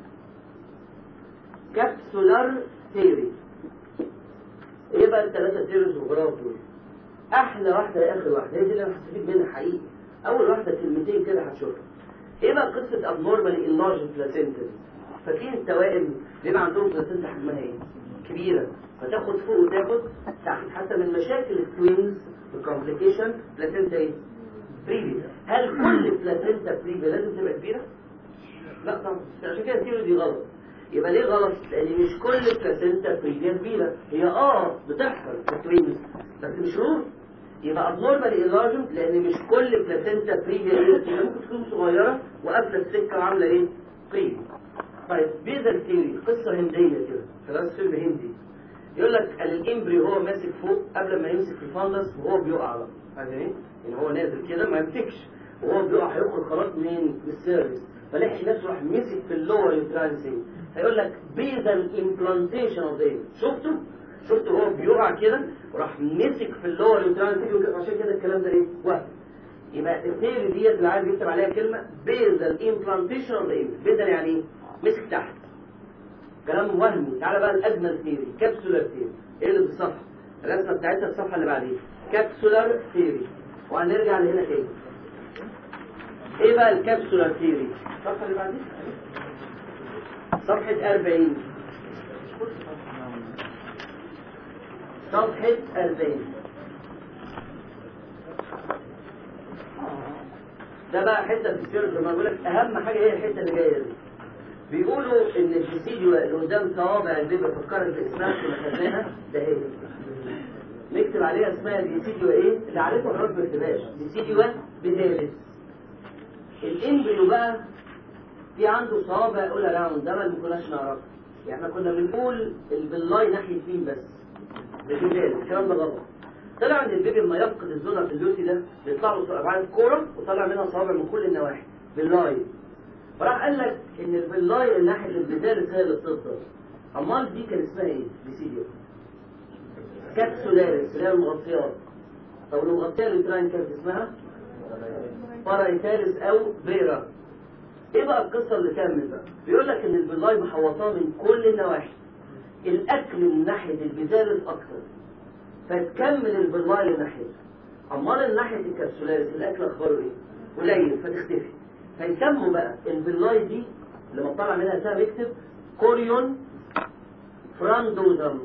capsular theory ايه بقى الثلاثة ثيوريز وغراب دول احلى واحدة يا اخر واحدة هي دي اللي انا هستفيد منها حقيقي اول واحدة كلمتين كده هتشوفها ايه بقى قصة abnormal enlarged placenta دي فاكرين التوائم بيبقى عندهم بلاسنتا حجمها ايه كبيرة فتاخد فوق وتاخد تحت حتى من مشاكل التوينز الكومبليكيشن بلاسنتا ايه بريفي هل كل بلاسنتا بريفي لازم تبقى كبيرة لا طبعا عشان كده الثيوري دي غلط يبقى ليه غلط لان مش كل بلاسنتا بريفيا كبيرة هي اه بتحصل في التوينز بس مش شروط يبقى ابنورمال انلارجمنت لان مش كل بلاسنتا بريفيا ايه ممكن تكون صغيره وقافله السكه وعامله ايه بريفيا طيب بيزا ثيوري قصه هنديه كده خلاص فيلم هندي يقول لك الامبري هو ماسك فوق قبل ما يمسك الفندس وهو بيقع بقى عارف ايه؟ يعني هو نازل كده ما يمسكش وهو بيقع هيخرج خلاص منين؟ من السيرفيس فلاقي نفسه راح مسك في اللور يوترانسي فيقول لك بيزل امبلانتيشن اوف ذا شفتوا؟ شفت هو بيقع كده وراح مسك في اللور يوترانسي عشان كده الكلام ده ايه؟ وهم يبقى الثيوري ديت اللي عايز يكتب عليها كلمه بيزل امبلانتيشن اوف ذا بيزل يعني ايه؟ مسك تحت كلام وهمي تعالى بقى الاجمل ثيوري كابسولار ثيوري ايه اللي في الصفحه الرسمه بتاعتها الصفحه اللي بعديها كابسولار ثيوري وهنرجع لهنا تاني ايه بقى الكابسولار ثيوري الصفحه اللي بعديها صفحه 40 صفحه 40 ده بقى حته في السيرة لما بقول لك اهم حاجه هي الحته اللي جايه دي بيقولوا ان الفيسيديو اللي قدام صوابع البيبي فكرت باسمها اللي خدناها ده هي نكتب عليها اسمها الفيسيديو ايه اللي عارفها خلاص ما تكتبهاش فيسيديو بيزالس الامبريو بقى في عنده صوابع اولى راوند ده ما كناش نعرفه يعني احنا كنا بنقول البلاي ناحيه مين بس بيزالس الكلام ده غلط طلع ان البيبي لما يفقد الزونه في اللوسي ده بيطلع له صوابع الكوره وطلع منها صوابع من كل النواحي باللاي فراح قال لك ان الفيلاي ناحيه البدالس هي اللي بتفضل امال دي كان اسمها ايه بيسيديو كابسولاريس اللي هي المغطيات طب لو مغطيه اليوتراين كانت اسمها بارايتاليس او بريرا ايه بقى القصه اللي كمل بقى بيقول لك ان الفيلاي محوطاه من كل النواحي الاكل من ناحيه البدالس اكتر فتكمل الفيلاي لناحيه امال ناحيه الكابسولاريس الاكل اخباره ايه قليل فتختفي فيسموا بقى الفيلاي دي لما طلع منها سهم يكتب كوريون فراندوزم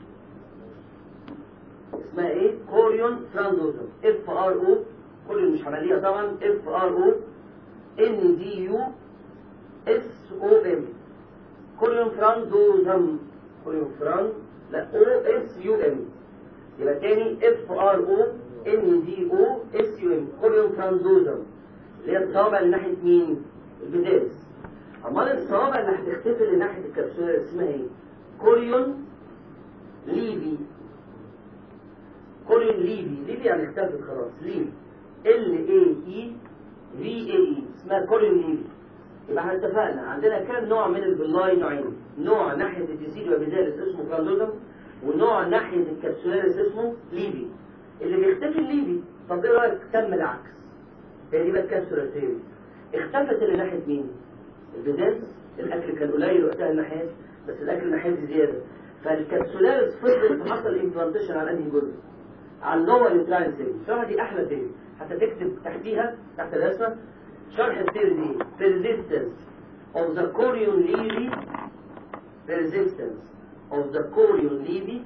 اسمها ايه كوريون فراندوزم اف ار او كوريون مش عمليه طبعا اف ار او ان دي يو اس او ام كوريون فراندوزم كوريون فران لا او اس يو ام يبقى تاني اف ار او ان دي او اس يو ام كوريون فراندوزم اللي هي الصوابع اللي ناحيه مين؟ البداس امال الصوابع اللي هتختفي اللي ناحيه الكبسوله اسمها ايه؟ كوريون ليبي كوريون ليبي ليبي يعني اختفت خلاص ليبي ال اي اي في اي اي اسمها كوريون ليبي يبقى احنا اتفقنا عندنا كام نوع من البلاي نوعين نوع ناحيه الديسيديو بيزالس اسمه كراندوزم ونوع ناحيه الكبسولاريس اسمه ليبي اللي بيختفي الليبي طب ايه رايك تم العكس هي دي بقى الكبسولار ثيوري اختفت اللي ناحيه مين؟ البيزنس الاكل كان قليل وقتها الناحيه بس الاكل ناحيه زياده فالكبسولاريس فضلت تحصل امبلانتيشن على انهي جزء؟ على اللور يوتراين ثيوري الصراحه دي احلى ثيوري حتى تكتب تحتيها تحت الرسمه شرح الثيوري دي persistence of the chorion levy persistence of the chorion levy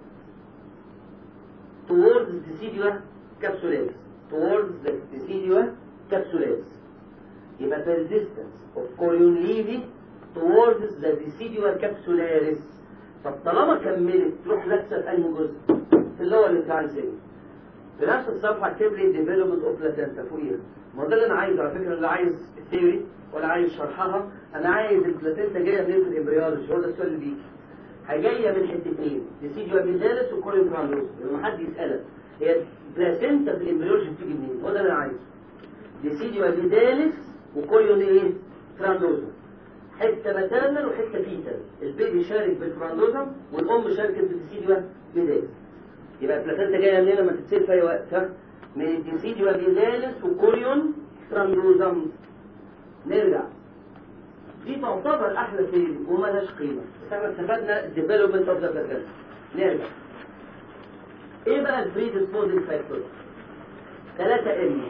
towards decidua capsularis towards the decidua capsularis يبقى persistence of chorion levy towards the decidua capsularis طب طالما كملت تروح لابسه في انهي جزء؟ في اللي هو الانترانسيل في نفس الصفحه اكتب لي ديفلوبمنت اوف بلاتنتا فوقيها ما هو ده اللي انا عايزه على فكره اللي عايز الثيوري ولا عايز شرحها انا عايز البلاتنتا جايه منين في الامبريولوجي هو ده السؤال اللي بيجي جايه من حتتين ديسيجيو ابيدالس وكوريو ترانلوس لما حد يسالك هي البلاتنتا في الامبريولوجي بتيجي منين هو ده اللي انا عايزه ديسيجيو ابيدالس وكوريو ايه ترانلوس حته ماترنال وحته فيتال البيبي شارك بالفراندوزم والام شاركت بالديسيديو بيدالس يبقى البلاتنتا جايه منين لما تتسال في اي وقت ها؟ من الديسيديو بيدالس وكوريون تراندوزم نرجع دي تعتبر احلى ثيري ومالهاش قيمه بس احنا استفدنا الديفلوبمنت اوف ذا بلاتنتا نرجع ايه بقى البري ديسبوزنج فاكتور ثلاثة ام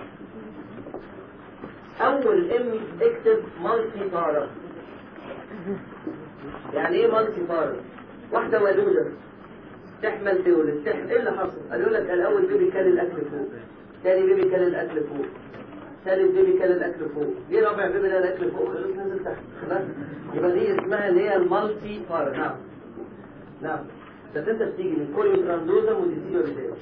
اول ام اكتب مالتي بارا يعني ايه مالتي بارا واحده ولوده تحمل تولد تحمل ايه اللي حصل قالوا لك الاول بيبي كان الاكل فوق تاني بيبي كان الاكل فوق ثالث بيبي كان الاكل فوق ليه رابع بيبي كان الاكل فوق خلاص نزل تحت خلاص يبقى دي اسمها اللي هي المالتي بارا نعم نعم بس انت بتيجي من كوريو تراندوزم وديسيو بيدال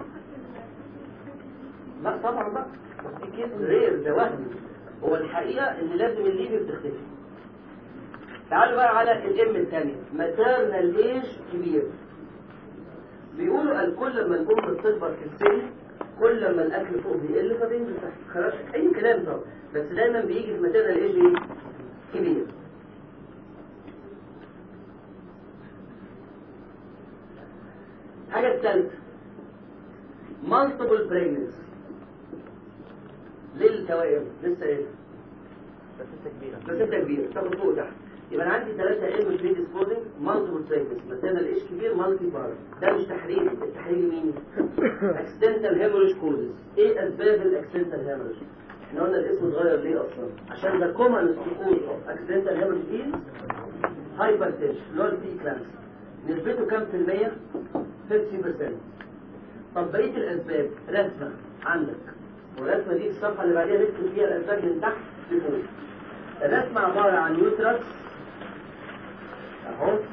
لا طبعا بقى بس دي كيس رير ده وهم هو الحقيقه ان لازم الليبي بتختفي تعالوا بقى على الام الثانية ماتيرنال ايج كبير بيقولوا قال كل ما الام بتكبر في السن كل ما الاكل فوق بيقل فبينزل تحت خلاص اي كلام طبعا بس دايما بيجي في ماتيرنال ايج ايه كبير الحاجة الثالثة multiple pregnancy للتوائم لسه ايه بس انت كبيرة بس انت كبير تاخد فوق تحت يبقى انا عندي ثلاثة علم بري ديسبوزنج مالتيبل تريكس مثلا الايش كبير مالتي بار ده مش تحريري التحريري مين؟ اكسيدنتال هيموريج كوزز ايه اسباب الاكسيدنتال هيموريج؟ احنا قلنا الاسم اتغير ليه اصلا؟ عشان ده كومن كوز اوف اكسيدنتال هيموريج از هايبرتنشن اللي هو البي كلامس نسبته كام في المية؟ 50% طب بقية الاسباب رسمة عندك والرسمة دي الصفحة اللي بعديها نكتب فيها الاسباب من تحت لفوق الرسمة عبارة عن يوترس اهو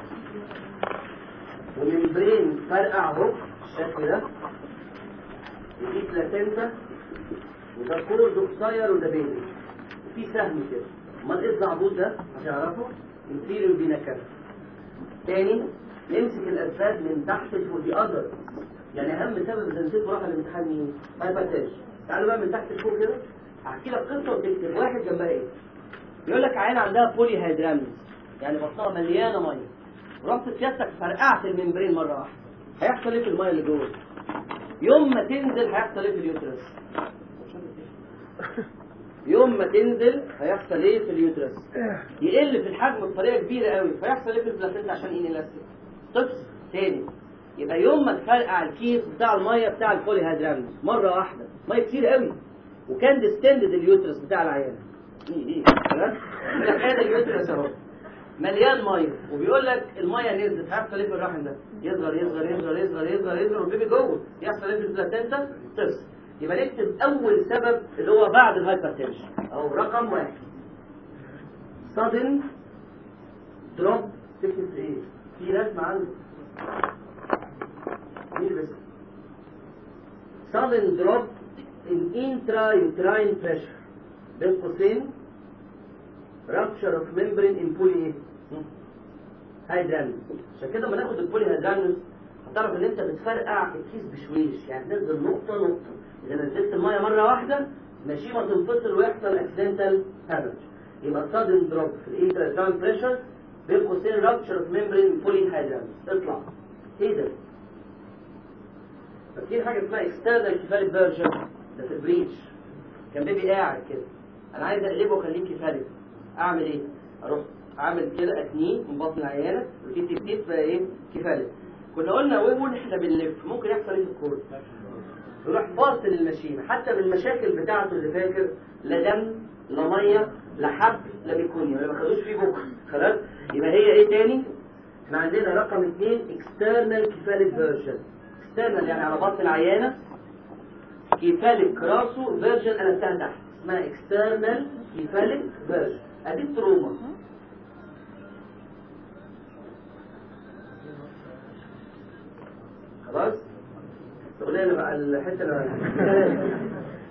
وممبرين فرقع اهو الشكل ده ودي بلاتنتا وده كورد قصير وده بيبي في سهم كده امال ايه الزعبوط ده هتعرفه انفيريور فينا كافا تاني نمسك الاسباب من تحت لفوق دي اذر يعني اهم سبب اذا نسيت وراح الامتحان مين؟ هايبرتنشن تعالوا بقى من تحت لفوق كده احكي لك قصه وتكتب واحد جنبها ايه؟ يقول لك عين عندها بولي هيدرامز يعني بطنها مليانه ميه رحت سيادتك فرقعت الممبرين مره واحده هيحصل ايه في الميه اللي جوه؟ يوم ما تنزل هيحصل ايه في اليوترس؟ يوم ما تنزل هيحصل ايه في اليوترس؟ يقل في الحجم بطريقه كبيره قوي فيحصل ايه في البلاسينتا عشان انيلاستيك؟ تفصل تاني يبقى يوم ما تفرقع الكيس بتاع الميه بتاع البولي هيدرامز مره واحده ميه كتير قوي وكان ديستندد اليوترس بتاع العيان ايه ايه خلاص هذا اليوترس اهو مليان ميه وبيقول لك الميه نزلت هيحصل ايه في الرحم ده يصغر يصغر يصغر يصغر يصغر يصغر والبيبي جوه يحصل ايه في البلاتنتا تفصل يبقى نكتب اول سبب اللي هو بعد الهايبرتنشن او رقم واحد sudden drop تكتب ايه في رسمه عندي مين بس sudden drop in intrauterine pressure بين قوسين rupture of membrane in poly ايه؟ هيدرانوس عشان كده لما ناخد البولي هيدرانوس هتعرف ان انت بتفرقع الكيس بشويش يعني تنزل نقطه نقطه اذا نزلت الميه مره واحده ماشي ما تنفصل ويحصل اكسيدنتال هامج يبقى sudden drop في الانترا بريشر بين قوسين rupture of membrane poly هيدرانوس اطلع ايه ده؟ ففي حاجه اسمها external cephalic version ده في البريتش كان بيبي قاعد كده انا عايز اقلبه واخليه كفالك اعمل ايه اروح اعمل كده اتنين من بطن العيانه وتيت تيت تيت بقى ايه كفالك كنا قلنا وين احنا بنلف ممكن يحصل ايه في الكورد يروح فاصل الماشين حتى بالمشاكل بتاعته اللي فاكر لا دم لا ميه لا حبل لا بيكونيا ما خدوش فيه بكره خلاص يبقى هي ايه تاني احنا عندنا رقم اثنين اكسترنال كفالك فيرجن اكسترنال يعني على بطن العيانه كفالك راسه فيرجن قلبتها تحت اسمها اكسترنال كفالك فيرجن ادي التروما خلاص شغلانه بقى الحته اللي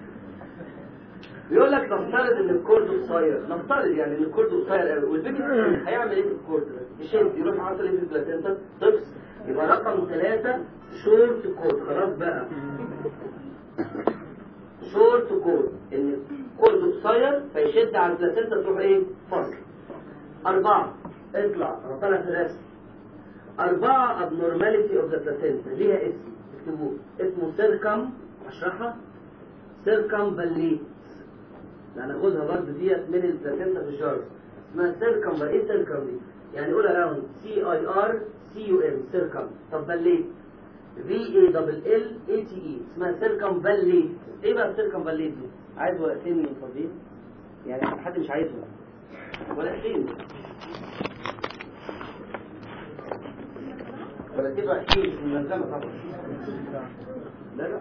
بيقول لك نفترض ان الكورد قصير نفترض يعني ان الكورد قصير قوي والبيبي هيعمل ايه في الكورد ده؟ يشد يروح عصر ايه في البلاتينتا طفس يبقى رقم ثلاثة شورت كورد خلاص بقى شورت كورد ان الكورد قصير فيشد على البلاتينتا تروح ايه؟ فصل أربعة اطلع أنا طالع في الرسم أربعة abnormality of the placenta ليها اسم اكتبوه اسمه سيركم أشرحها سيركم بليت هناخدها برضه ديت من البلاتينتا في الجارز اسمها سيركم ايه سيركم دي؟ يعني قول اراوند سي اي ار سي يو ام سيركم طب بليت في اي دبل ال اي تي اي اسمها سيركم بليت ايه بقى السيركم بليت دي؟ عايز ورقتين من فاضيين يعني حد مش عايزهم ورقتين ورقتين وحشين مش ملزمة طبعا لا لا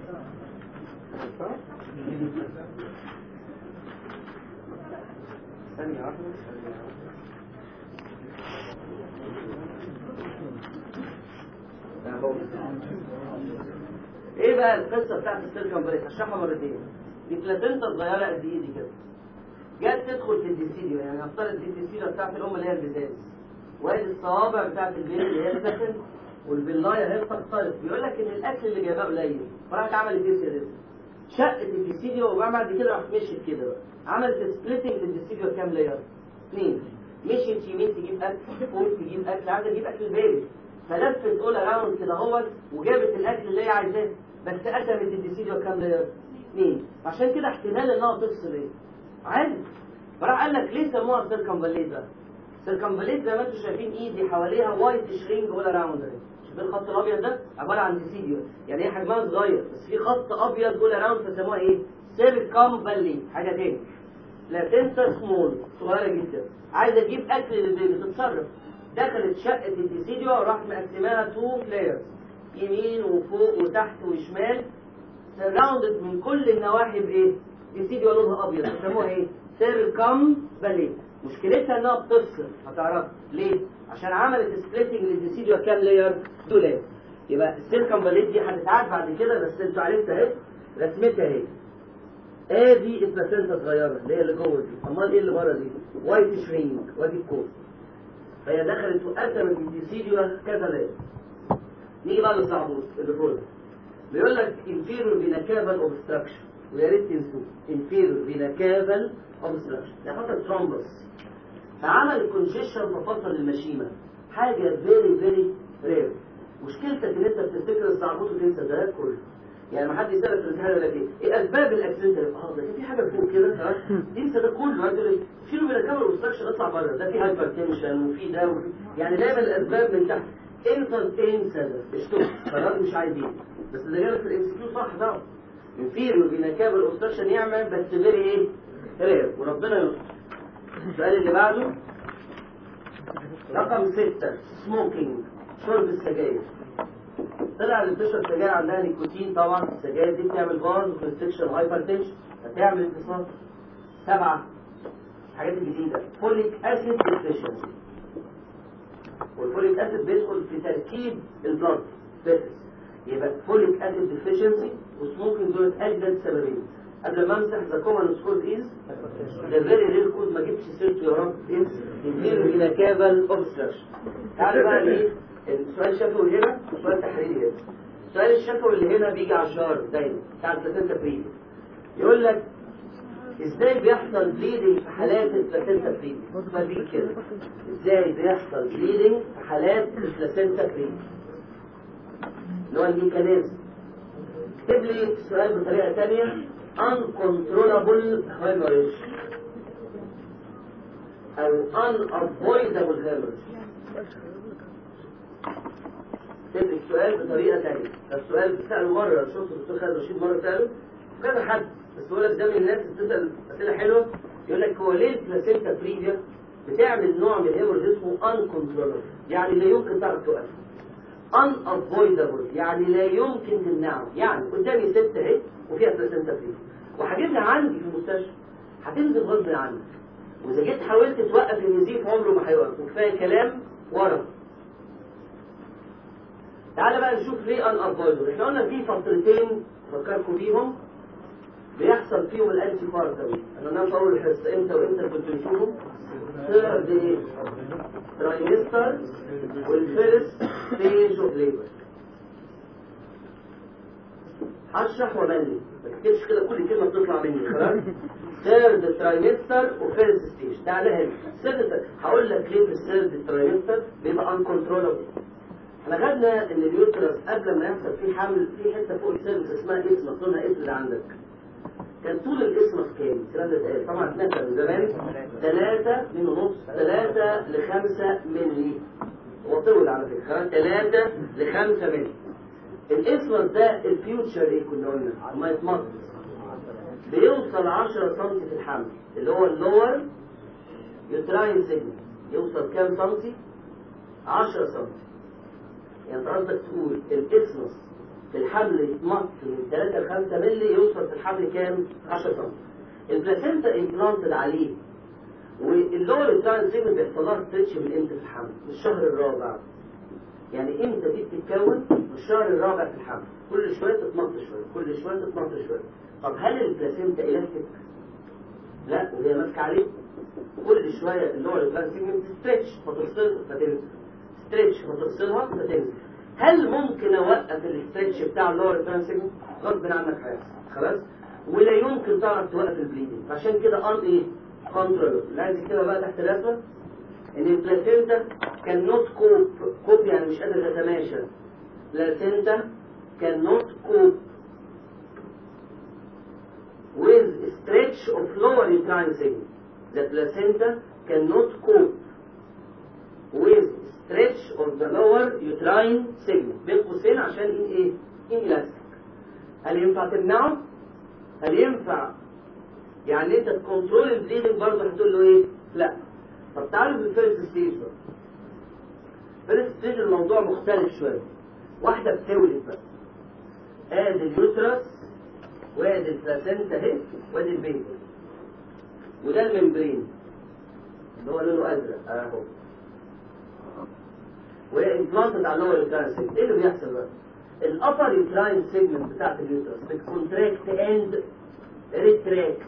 ثانية واحدة أهو. ايه بقى القصة بتاعت السيركم بريك هشرحها مرتين دي بلاتينتا صغيرة قد ايه دي كده جت تدخل في الديسيديو يعني نفترض دي الديسيديو بتاعت الام اللي هي البزاز وادي الصوابع بتاعت البيت اللي هي البلاتينتا والبلايه هي بتختلط بيقول لك ان الاكل اللي جايباه قليل فراحت عملت ايه سيريس شقت الديسيديو وبعد كده راح مشيت كده بقى عملت سبليتنج للديسيديو كام لاير؟ اثنين مشيت يمين تجيب اكل فوق تجيب اكل عايزه تجيب اكل البيبي فلفت اول اراوند كده اهوت وجابت الاكل اللي هي عايزاه بس قسمت الديسيديو كام لاير؟ اثنين عشان كده احتمال انها تفصل ايه؟ عادي فراح قال لك ليه سموها سيركمبليت بقى؟ سيركمبليت زي ما انتم شايفين ايدي حواليها وايت شرينج اول اراوند اهي شايفين الخط الابيض ده عباره عن ديسيديو يعني هي حجمها صغير بس في خط ابيض اول اراوند فسموها ايه؟ سيركمبليت حاجه تاني لا تنسى سمول صغيره جدا عايزه تجيب اكل للبيبي تتصرف دخلت شقه الديسيديو وراحت مقسماها تو لايرز يمين وفوق وتحت وشمال سراوندد من كل النواحي بايه؟ ديسيديو لونها ابيض بيسموها ايه؟ سيركم باليت مشكلتها انها بتفصل هتعرف ليه؟ عشان عملت سبليتنج للديسيديو كام لاير؟ دولاب يبقى السيركم باليت دي هتتعاد بعد كده بس انتوا عرفتوا اهي رسمتها اهي ادي البلاسينتا صغيره اللي هي اللي جوه دي امال ايه اللي بره دي؟ وايت شرينج وادي الكوز فهي دخلت وقسمت الديسيديو كذا لاير نيجي بقى للصعبوط اللي فوق ده. بيقول لك inferior vena cava obstruction ويا ريت تنسوه inferior vena cava obstruction يعني حصل ترومبس فعمل كونجيشن ففصل المشيمه حاجه فيري فيري رير مشكلتك ان انت بتفتكر الصعبوط وتنسى ده كله يعني ما حد يسالك في الامتحان يقول لك ايه؟ ايه اسباب الاكسنت اه ده في حاجه فوق كده خلاص تنسى ده كله هتقول ايه؟ شيلوا من الكاميرا اوبستراكشن اطلع بره ده في هايبر تنشن وفي ده وفي يعني دايما الاسباب من تحت انسى انسى ده اشتغل خلاص مش عايزين بس ده جالك في الام سي كيو صح ده انفيريور بينكابل اوبستراكشن يعمل بس فيري ايه؟ رير وربنا يستر السؤال اللي بعده رقم ستة سموكينج شرب السجاير طلع اللي بتشرب سجاير عندها نيكوتين طبعا السجاير دي بتعمل باز وكونستكشن هايبر تنشن هتعمل انتصاب سبعة الحاجات الجديدة فوليك اسيد ديفيشنسي والفوليك اسيد بيدخل في تركيب البلد فيتس يبقى فوليك اسيد ديفيشنسي وسموكينج دول اجدد سببين قبل ما امسح ذا كومن سكول از ذا فيري رير كود ما جبتش سيرته يا رب از انفيرو الى كابل اوبستراكشن تعالى بقى ليه السؤال الشفوي هنا والسؤال التحريري هنا السؤال الشفوي اللي هنا بيجي على الشهر دايما بتاع البلاتينتا بريد يقول لك ازاي بيحصل بليدنج في حالات البلاتينتا بريد السؤال بيجي كده ازاي بيحصل بليدنج في حالات البلاتينتا بريد اللي هو الميكانيزم اكتب لي السؤال بطريقه ثانيه uncontrollable hemorrhage او unavoidable hemorrhage تبقى السؤال بطريقة تانية السؤال بتسأله مرة شفت الدكتور خالد رشيد مرة سأله كذا حد بس يقول لك ده من الناس اللي بتسأل أسئلة حلوة يقول لك هو ليه البلاسينتا بريفيا بتعمل نوع من الهيموريج اسمه uncontrollable يعني لا يمكن تعرف توقف unavoidable يعني لا يمكن تمنعه يعني قدامي ست اهي وفيها بلاسينتا بريفيا وهجيبها عندي في المستشفى هتنزل غصب عنك واذا جيت حاولت توقف النزيف عمره ما هيوقف وكفايه كلام ورا تعالى بقى نشوف ليه ان افويدبل احنا قلنا في فترتين فكركم بيهم بيحصل فيهم الانتي بارتوي انا قلنا في اول الحصه امتى وامتى كنتوا بتشوفوا ثيرد ايه ترايمستر والفيرست ستيج اوف ليبر هشرح وملي ما تكتبش كده كل كلمه بتطلع مني خلاص ثيرد ترايمستر وفيرست ستيج تعالى هنا ثيرد هقول لك ليه في الثيرد ترايمستر بيبقى انكنترولبل احنا خدنا ان اليوترس قبل ما يحصل فيه حمل في حته فوق السيرفس اسمها اسمس قلنا اسم اللي عندك كان طول الاسمس كام؟ الكلام ده اتقال طبعا اتنسى من زمان 3 2 ونص 3 ل 5 مللي هو طول على فكره 3 ل 5 مللي الاسمس ده الفيوتشر ايه كنا قلنا ما يتمط بيوصل 10 سم في الحمل اللي هو اللور يوتراين سيجمنت يوصل كام سنتي؟ 10 سم يعني انت قصدك تقول الاسمس في الحمل يتمط من 3 ل 5 مللي يوصل في الحمل كام؟ 10 سم البلاسينتا امبلانتد عليه واللور يوتراين سيجمنت بيحصل لها ستريتش من امتى في الحمل؟ من الشهر الرابع يعني امتى دي بتتكون؟ من الشهر الرابع في الحمل كل شويه تتمط شويه كل شويه تتمط شويه طب هل البلاسينتا الاستيك؟ لا وهي ماسكه عليه كل شويه اللور يوتراين سيجمنت ستريتش فتفصل فتنزل ستريتش فتفصلها فتنزل هل ممكن اوقف الاستريتش بتاع اللور يوتراين سيجمنت؟ غصب عنك هيحصل خلاص؟ ولا يمكن تعرف توقف البليدنج عشان كده ان ايه؟ كنترول اللي عايز يكتبها بقى تحت الرسمه ان البلاسينتا كان نوت كوب كوب يعني مش قادر تتماشى بلاسينتا كان نوت كوب with stretch of lower uterine segment the placenta cannot cope with stretch of the lower uterine segment بين قوسين عشان إن ايه inelastic هل ينفع تمنعه هل ينفع يعني انت تكنترول البليدنج برضه هتقول له ايه لا طب تعالوا بالفيرست ستيج بقى فيرست ستيج الموضوع مختلف شويه واحده بتولد بقى ادي اليوترس وادي البلاسنتا اهي وادي البيبي وده الممبرين اللي هو لونه ازرق اهو وهي امبلانتد على اللور يوتراين سيجمنت ايه اللي بيحصل بقى؟ الابر يوتراين سيجمنت بتاعت اليوترس بتكونتراكت اند ريتراكت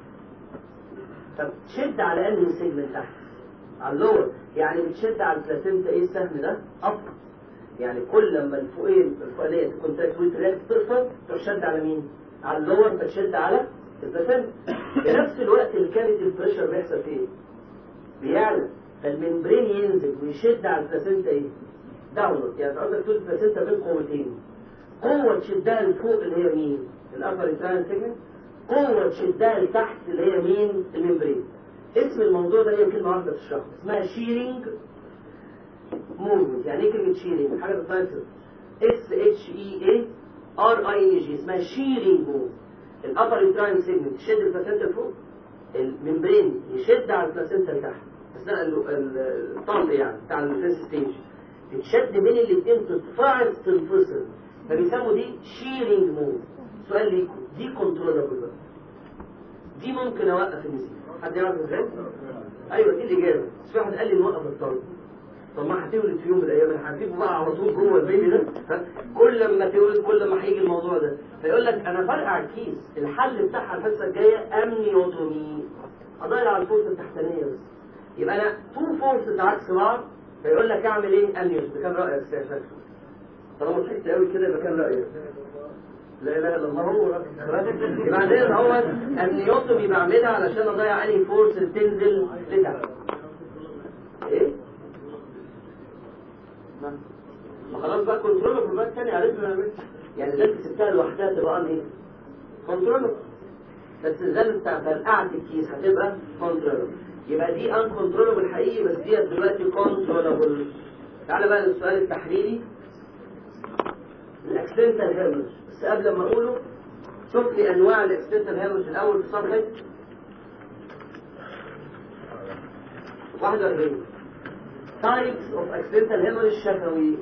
فبتشد على انهي سيجمنت تحت على اللور يعني بتشد على البلاسنتا ايه السهم ده اب يعني كل لما الفوقين الفوقانيه تكونتراكت ويتراكت تقصر تروح شد على مين؟ على اللور فتشد على البلاسنتا في نفس الوقت اللي كانت البريشر بيحصل فيه ايه؟ بيعلى فالممبرين ينزل ويشد على البلاسنتا ايه؟ داونورد يعني قصدك تقول البلاسنتا بين قوتين قوة تشدها لفوق اللي هي مين؟ الأبر انتران سيجمنت قوة تشدها لتحت اللي هي مين؟ الممبرين اسم الموضوع ده هي كلمة واحدة تشرح اسمها شيرنج موفمنت يعني ايه كلمة شيرنج؟ حاجة بتايتل اس اتش اي اي ار اي جي اسمها شيرنج موفمنت الأبر انتران سيجمنت تشد البلاسنتا لفوق الممبرين يشد على البلاسنتا لتحت اثناء الطلق يعني بتاع الفيرست ستيج تتشد بين الاثنين تتفاعل تنفصل فبيسموا دي شيرنج موف سؤال ليكم دي كنترولابل بقى دي ممكن اوقف النسيج حد يعرف ازاي؟ ايوه دي الاجابه بس في واحد قال لي نوقف الطلق طب ما هتولد في يوم من الايام انا هسيبه بقى على طول جوه البيبي ده ها؟ كل لما تولد كل ما هيجي الموضوع ده فيقول لك انا فرقع الكيس الحل بتاعها الحصه الجايه امنيوتومي اضيع على الفرصه التحتانيه بس يبقى انا تو فورسز عكس بعض فيقول لك اعمل ايه امنيوت ده كان رايك يا شيخ طالما ضحكت قوي كده يبقى كان رايك لا اله الا الله هو خلاص يبقى عندنا هو امنيوتومي بعملها علشان اضيع انهي فورس تنزل لتحت ايه ما خلاص بقى كنترول في الباك تاني عرفنا نعمل يعني ده انت سبتها لوحدها تبقى ان ايه كنترول بس الزن بتاع فرقعة الكيس هتبقى كنترولبل يبقى دي ان كنترولبل حقيقي بس دي دلوقتي كنترولبل تعالى بقى للسؤال التحليلي الاكسنتال هيرمج بس قبل ما اقوله شوف لي انواع الاكسنتال هيرمج الاول في صفحه 41 types of accidental hemorrhage شفوي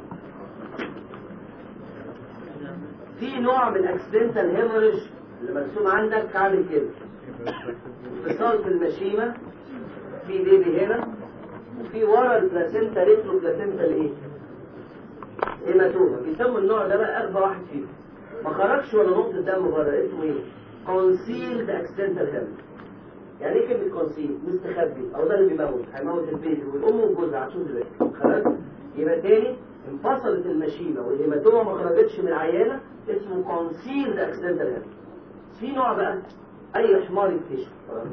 في نوع من accidental hemorrhage اللي مرسوم عندك عامل كده اتصال في المشيمة في بيبي هنا وفي ورا البلاسينتا ريترو بلاسينتا الايه؟ هيماتوما بيسموا النوع ده بقى اغبى واحد فيهم ما خرجش ولا نقطة دم بره اسمه ايه؟ concealed accidental hemorrhage يعني ايه كلمة كونسيل مستخبي او ده اللي بيموت هيموت البيبي والام والجوز عشان دلوقتي خلاص يبقى تاني انفصلت المشيمة والهيماتوما ما خرجتش من العيانة اسمه كونسيل اكسيدنتال هيرمز في نوع بقى اي حمار يكتشف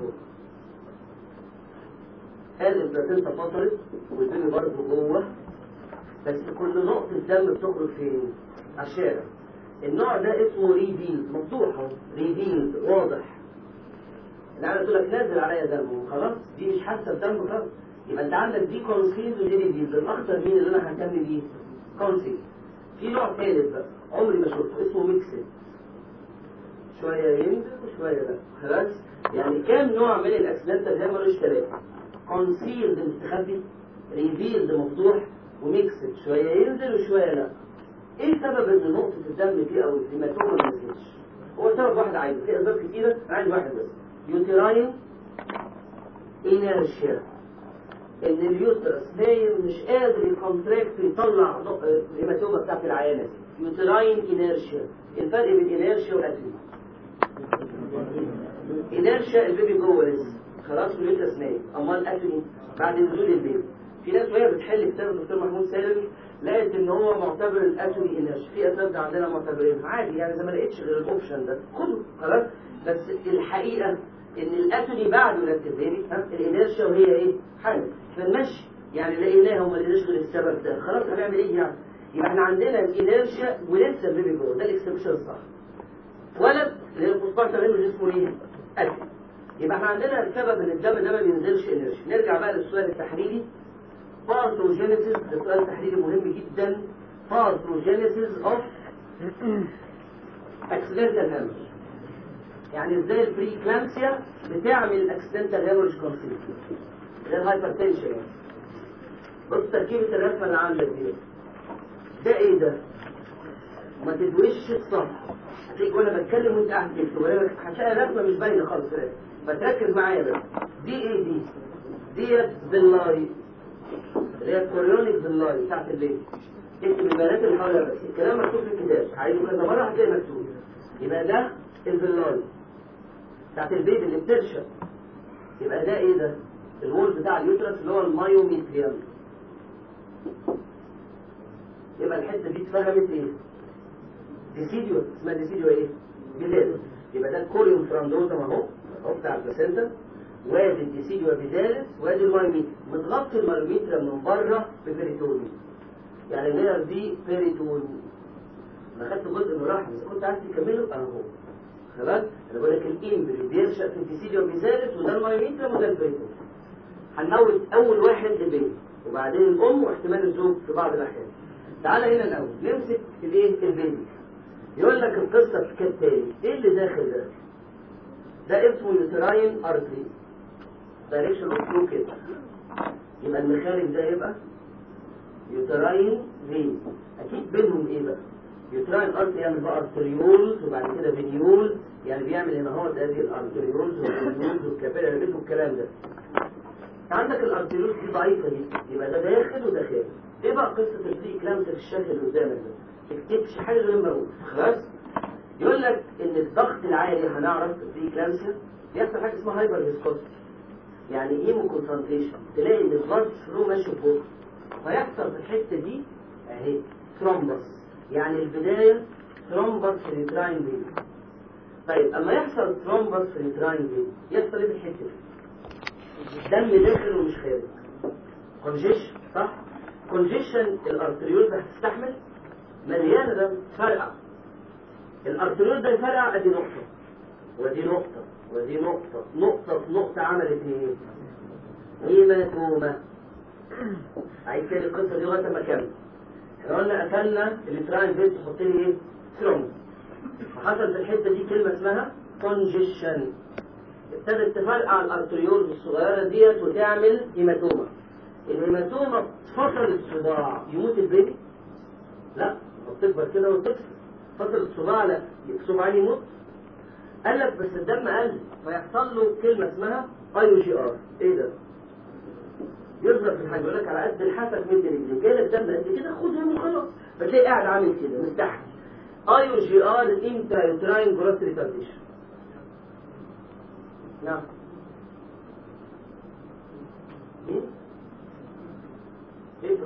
قال البلاتينتا فصلت والبيبي برضه جوه بس كل نقطة دم بتخرج فين؟ على الشارع النوع ده اسمه ريفيلد مفتوح اهو ريفيلد واضح العيال تقول لك نازل عليا دم خلاص دي مش حاسه بدم خلاص يبقى انت عندك دي كونسيلد ودي ريفيلد الاخطر مين اللي انا ههتم بيه؟ كونسيلد في نوع ثالث بقى عمري ما شفته اسمه ميكسد شويه ينزل وشويه لا خلاص يعني كام نوع من الاكسيدنتال هيموريج ثلاثه كونسيلد مستخبي ريفيلد مفتوح وميكسد شويه ينزل وشويه لا ايه سبب ان نقطه الدم دي او الهيماتوما ما نزلتش هو سبب واحد عايز في اسباب كتيره انا عايز واحد بس يوتراين انيرشيا ان اليوترس نايم مش قادر يكونتراكت يطلع الهيماتوما بتاعت العيانه دي يوتراين انيرشيا الفرق بين انيرشيا والاتري انيرشيا البيبي جوه لسه خلاص واليوترس نايم امال الاتري بعد نزول البيبي في ناس وهي بتحل كتاب الدكتور محمود سالم لقيت ان هو معتبر الاتري انيرشيا في اسباب عندنا معتبرينها عادي يعني زي ما لقيتش غير الاوبشن ده خده خلاص بس الحقيقه ان الاتوني بعد ولاده البيبي ها الانيرشيا وهي ايه؟ حامل احنا نمشي يعني لقيناها وما لقيناش غير السبب ده خلاص هنعمل ايه يعني؟ يبقى احنا عندنا الانيرشيا ولسه البيبي جوه ده الاكسبشن الصح ولد اللي هي البوستبارتم هيموريج اسمه ايه؟ اتوني يبقى احنا عندنا السبب ان الدم ده ما بينزلش انيرشيا نرجع بقى للسؤال التحليلي باثوجينيسيس ده سؤال تحليلي مهم جدا باثوجينيسيس اوف اكسيدنتال هيموريج يعني ازاي البري كلامسيا بتعمل اكسيدنتال هيموريج كونسيل غير هايبرتنشن يعني بص تركيبة الرسمة اللي عندك دي ده ايه ده؟ ما تدوش الصفحة هتلاقيك وانا بتكلم وانت قاعد تكتب هتلاقي الرسمة مش باينة خالص فتركز معايا بس دي ايه دي؟ ديت باللاي اللي هي الكوريونيك باللاي بتاعت الليل اكتب البيانات اللي حواليها بس الكلام مكتوب في الكتاب عايزه كذا مرة هتلاقي مكتوب يبقى ده الفيلاي بتاعت البيبي اللي بترشق يبقى ده ايه ده الوول بتاع اليوترس اللي هو المايوميتريوم يبقى الحته دي اتفهمت ايه ديسيديو اسمها ديسيديو ايه بيدالس يبقى ده الكوريوم فراندوزم اهو اهو بتاع البلاسينتا وادي الديسيديو بيدالس وادي المايوميتريوم متغطي المايوميتريوم من بره ببريتونيوم يعني اللاير دي بيريتونيوم انا خدت جزء من الرحم بس كنت عايز تكمله اهو خلاص انا بقول لك الامبري بيرشق في الديسيديو بيزالت وده المايوميتريوم وده البريتونيوم هنموت اول واحد لبيبي وبعدين الام واحتمال الزوج في بعض الاحيان تعالى هنا الاول نمسك الايه البيبي يقول لك القصه كالتالي ايه اللي داخل ده ده اسمه يوتراين ارتري دايركشن اوف فلو كده يبقى المخارج ده يبقى يوتراين فين اكيد بينهم ايه بقى يوتراين ارتري يعمل بقى ارتريولز وبعد كده فينيولز يعني بيعمل هنا هو ادي الارتريولز والفينيولز والكابيلاري والكلام ده عندك الارتيولوس دي ضعيفة دي يبقى ده داخل وده خارج ايه بقى قصة البري كلامس في الشكل اللي قدامك ده تكتبش حاجة غير ما اقول خلاص يقول لك ان الضغط العالي هنعرف البري كلامس بيحصل حاجة اسمها هايبر فيسكوستي يعني ايمو كونسنتريشن تلاقي ان البلد فلو ماشي فوق فيحصل في الحتة دي اهي ثرومبس يعني البداية ثرومبس في اليوتراين بيبي طيب اما يحصل ثرومبس في اليوتراين بيبي يحصل ايه في الحتة دي دم داخل ومش خارج كونجيشن صح كونجيشن الارتريول ده هتستحمل مليانه دم فرقع الارتريول ده يفرقع ادي نقطه ودي نقطة ودي نقطة نقطة في نقطة عملت ايه؟ هيماتوما عايز تاني القصة دي لغاية ما اكمل احنا قلنا قفلنا الاتراين فيس تحط لي ايه؟ ثرومبس وحصل في الحتة دي كلمة اسمها كونجيشن ابتدت تفرقع الارتريول الصغيرة ديت وتعمل هيماتوما الهيماتوما فصل الصداع يموت البيبي؟ لا بتكبر كده وتكسر فصل الصباع لا الصباع يموت قال لك بس الدم قل فيحصل له كلمة اسمها اي جي ار ايه ده؟ يضرب في الحاجة يقول لك على قد الحافة مد رجلي جاي لك دم قد كده خدهم وخلاص فتلاقي قاعد عامل كده مستحي اي جي ار انترا يوتراين جروث ريتارديشن نعم ايه؟ ايه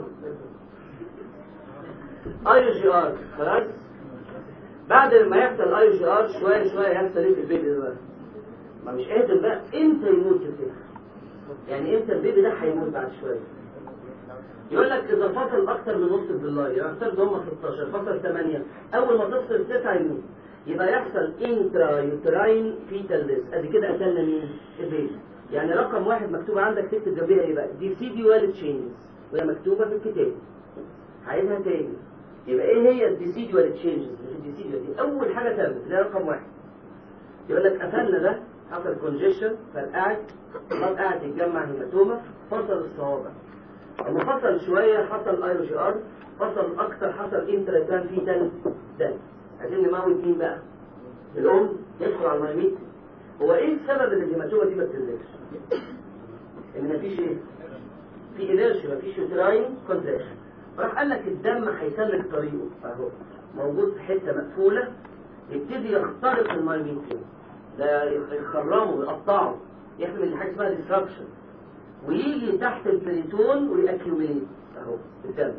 اي جي ار خلاص بعد ما يحصل اي جي ار شويه شويه يحصل ايه في البيبي ده بقى؟ ما مش قادر بقى امتى يموت كده يعني امتى البيبي ده هيموت بعد شويه يقول لك اذا فصل اكتر من نص بالله يعني افترض هم 16 فصل 8 اول ما تفصل 9 يموت يبقى يحصل انترا يوتراين فيتال ليس ادي كده قتلنا مين؟ البيبي يعني رقم واحد مكتوب عندك تكتب جنبيها ايه بقى؟ دي سي دي وال تشينجز وهي مكتوبه في الكتاب عايزها تاني يبقى ايه هي الديسيدوال تشينجز اللي في الديسيدوال دي اول حاجه ثابت اللي هي رقم واحد يقول لك قفلنا ده حصل كونجيشن فرقعت خلاص قاعد يتجمع هيماتوما فصل الصوابع لما فصل شويه حصل اي جي ار فصل اكتر حصل انترا فيتال دم عايزين نموت مين بقى؟ الام يدخل على الميت هو ايه السبب ان الهيماتوما دي ما بتنزلش؟ ان مفيش ايه؟ في انرشيا مفيش يوتراين كونتراكشن راح قال لك الدم هيسلك طريقه اهو موجود في حته مقفوله يبتدي يخترق المايميتيوم ده يخرمه ويقطعه يعمل حاجه اسمها ديسربشن ويجي تحت البريتون ويأكيوميليت اهو الدم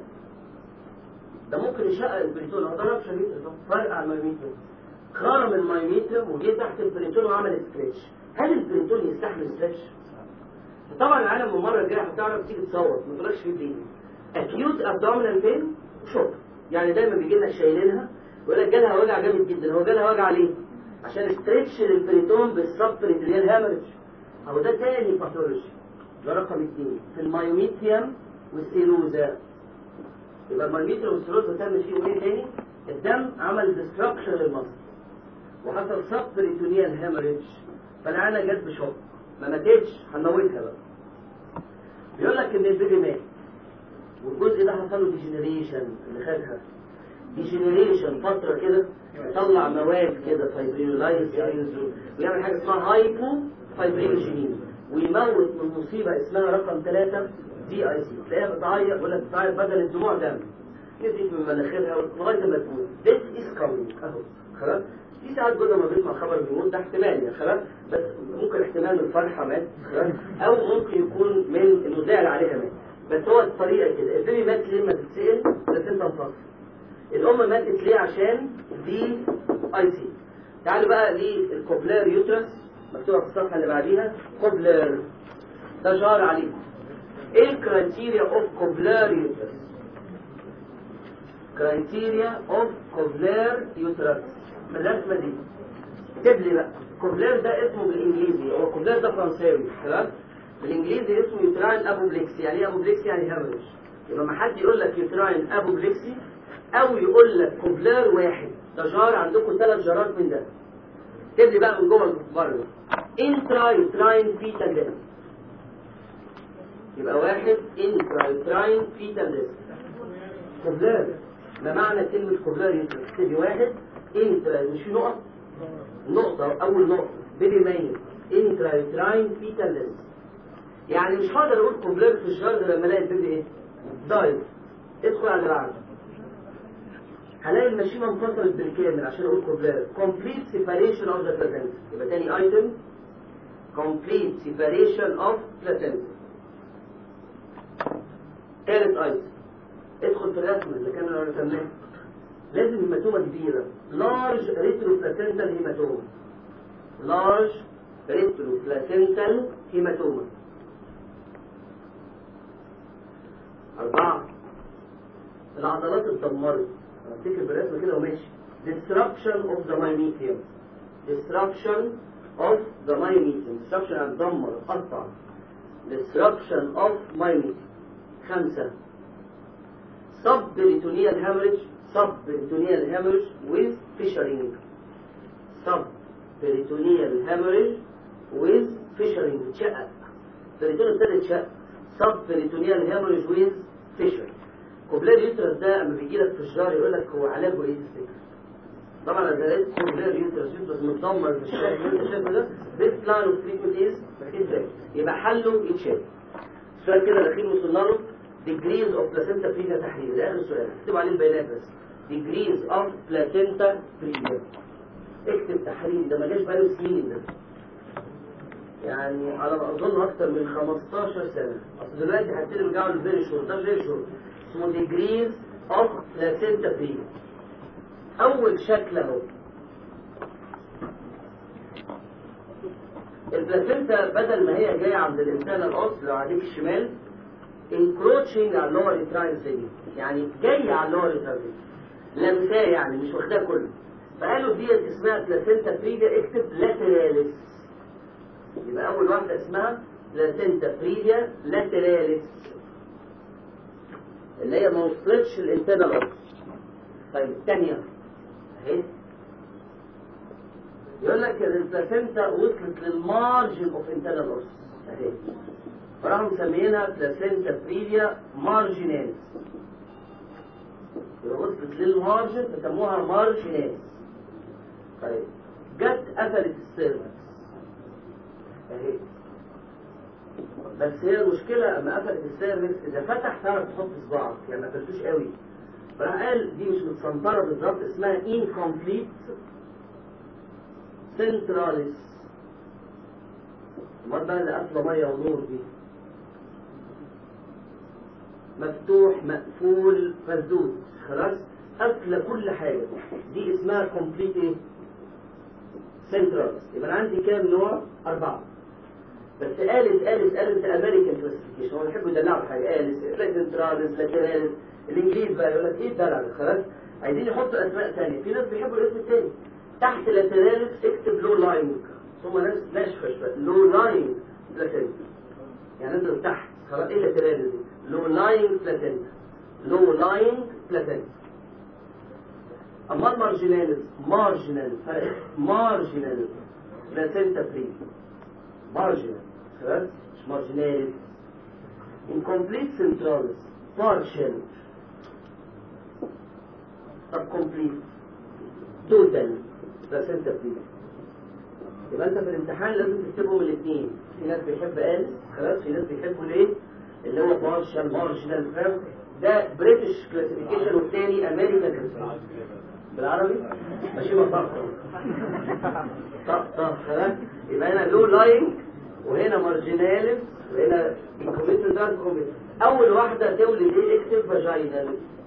ده ممكن يشقق البريتون هو ضرب شديد فرقع المايميتيوم خرم المايميتيوم وجه تحت البريتون وعمل سكريتش هل البريتون يستحمل سكريتش؟ طبعا العالم المره الجايه هتعرف تيجي تصور ما تقولكش في دي اكيوت ابدومينال بين شوك يعني دايما بيجي لنا شايلينها يقول لك جالها وجع جامد جدا هو جالها وجع ليه؟ عشان ستريتش للبريتون بالسبتريتريال هامرج اهو ده تاني باثولوجي ده رقم اثنين في المايوميتيوم والسيلوزا يبقى المايوميتيوم والسيلوزا تعمل فيه ايه تاني؟ الدم عمل ديستركشن للمصل وحصل سبتريتونيال هامرج فالعانة جت بشوك ما ماتتش هنموتها بقى بيقول لك ان البيبي مات والجزء ده حصل له ديجنريشن اللي خدها ديجنريشن فتره كده يطلع مواد كده فايبرينولايز ويعمل حاجه اسمها هايبو فايبرينوجينين ويموت من مصيبه اسمها رقم ثلاثة دي اي سي تلاقيها بتعيط ولا بتعيط بدل الدموع دم يزيد من مناخيرها لغايه ما تموت this is coming اهو خلاص في ساعات جزء ما بيسمع خبر بيموت ده احتمال يعني خلاص بس ممكن احتمال من الفرحه مات خلاص او ممكن يكون من انه زعل عليها مات بس هو الطريقه كده البيبي مات ليه ما تتسال بس انت انفصل الام ماتت ليه عشان دي اي سي تعالوا بقى للكوبلير يوترس مكتوبه في الصفحه اللي بعديها كوبلير ده شهر عليه ايه الكرايتيريا اوف كوبلير يوترس كرايتيريا اوف كوبلير يوترس من الرسمه دي اكتب لي بقى كوبلير ده اسمه بالانجليزي هو كوبلير ده فرنساوي خلاص بالانجليزي اسمه يوتراين ابوبليكسي يعني ايه ابوبليكسي يعني هامرج يبقى ما حد يقول لك يوتراين ابوبليكسي او يقول لك كوبلير واحد ده جار عندكم ثلاث جارات من ده اكتب لي بقى من جوه بره انترا يوتراين فيتال ليست يبقى واحد انترا يوتراين فيتال ليست كوبلير ما معنى كلمة كوبلير يوتراين اكتبي واحد انترا مش في نقط نقطة أول نقطة بيبي ميت انترا يوتراين فيتال ليست يعني مش هقدر اقول كوبلير في الشهر غير لما الاقي البيبي ايه؟ دايت ادخل على اللي بعده هلاقي المشيمه انفصلت بالكامل عشان اقول كوبلير كومبليت سيباريشن اوف ذا بلاسنتا يبقى تاني ايتم كومبليت سيباريشن اوف بلاسنتا ثالث ايتم ادخل في الرسمه اللي كان انا رسمناها لازم هيماتوما كبيره لارج ريترو بلاسنتال هيماتوما لارج ريترو بلاسنتال هيماتوما أربعة العضلات اتدمرت أنا افتكر بالرسمة كده وماشي disruption of the mymetrium disruption of the myometrium disruption يعني تدمر قطع disruption of myometrium خمسة subperitoneal hemorrhage subperitoneal hemorrhage with fissuring subperitoneal hemorrhage with fissuring تشقق peritoneal ابتدت تشقق subperitoneal hemorrhage with fissuring كوبلير يوترس ده اما بيجي لك في الشجار يقول لك هو علاجه ايه تفتكر طبعا انا لقيت كوبلير يوترس يوترس متدمر في الشارع اللي انت شايفه ده this plan of treatment is ازاي يبقى حله يتشال السؤال كده الاخير وصلنا له degrees of placenta previa تحرير ده اخر سؤال اكتب عليه البيانات بس degrees of placenta previa اكتب تحرير ده ما جاش بقاله سنين ده يعني على ما اظن اكتر من 15 سنه اصل دلوقتي هبتدي نرجعوا للفيري شورت ده فيري شورت اسمه degrees of placenta previa اول شكل اهو البلاسينتا بدل ما هي جايه عند الانسان الاصل لو عليك الشمال انكروتشنج على اللور ريتراين سيجن يعني جايه على اللور ريتراين لمساه يعني مش واخداه كله فقالوا ديت اسمها بلاسينتا بريفيا اكتب لاتراليس يبقى اول واحده اسمها بلاسينتا بريفيا لاتراليس اللي هي ما وصلتش الانسان الاصل طيب الثانيه اهي يقول لك ان البلاسينتا وصلت للمارجن اوف انترنال اورس اهي فراحوا مسميينها بلاسينتا بريفيا مارجيناليس يبقى وصلت للمارجن بيسموها مارجيناليس طيب جت قفلت السيرفكس اهي بس هي المشكلة اما قفلت السيرفكس اذا فتح تعرف تحط صباعك يعني ما قفلتوش قوي فراح قال دي مش متسنطرة بالظبط اسمها incomplete سنتراليس امال بقى اللي قافله ميه ونور دي مفتوح مقفول مسدود خلاص قافله كل حاجه دي اسمها كومبليت ايه سنتراليس يبقى انا عندي كام نوع اربعه بس قالت قالت قالت امريكان كلاسيفيكيشن هو بيحبوا يدلعوا حاجه قالت سنتراليس لاتراليس الانجليز بقى يقول لك ايه الدلع ده خلاص عايزين يحطوا اسماء ثانيه في ناس بيحبوا الاسم الثاني تحت لاتراليس اكتب لو لاين ثم ناس ناشفه شويه لو لاين بلاتنت يعني انت تحت خلاص ايه لاتراليس دي لو لاين بلاتنت لو لاين بلاتنت اما المارجيناليس مارجينال فرق مارجينال بلاتنتا فري مارجينال خلاص مش مارجيناليس incomplete centralis partial طب complete total بلاسنتا بريفيا يبقى انت في الامتحان لازم تكتبهم الاثنين في ناس بيحب قال خلاص في ناس بيحبوا ليه اللي هو بارشال مارشال فاهم ده بريتش كلاسيفيكيشن والتاني امريكان كلاسيفيكيشن بالعربي ماشي مطبق طب طب خلاص يبقى هنا لو لاين وهنا مارجيناليس وهنا انكوميتر ده انكوميتر اول واحده تولد ايه اكتب فاجينال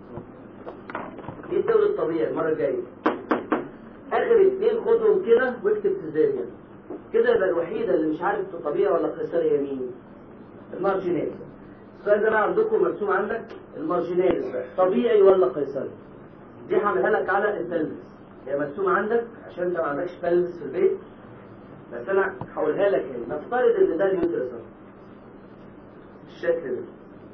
دي تولد طبيعي المره الجايه اخر اثنين خدهم كده واكتب سيزاريان كده يبقى الوحيده اللي مش عارف طبيعي ولا قيصري مين المارجينال السؤال ده بقى عندكم مرسوم عندك المارجينال بقى طبيعي ولا قيصري دي هعملها لك على البلبس هي مرسومه عندك عشان انت ما عندكش بلبس في البيت بس انا هقولها لك هنا نفترض ان ده اليوترس اهو بالشكل ده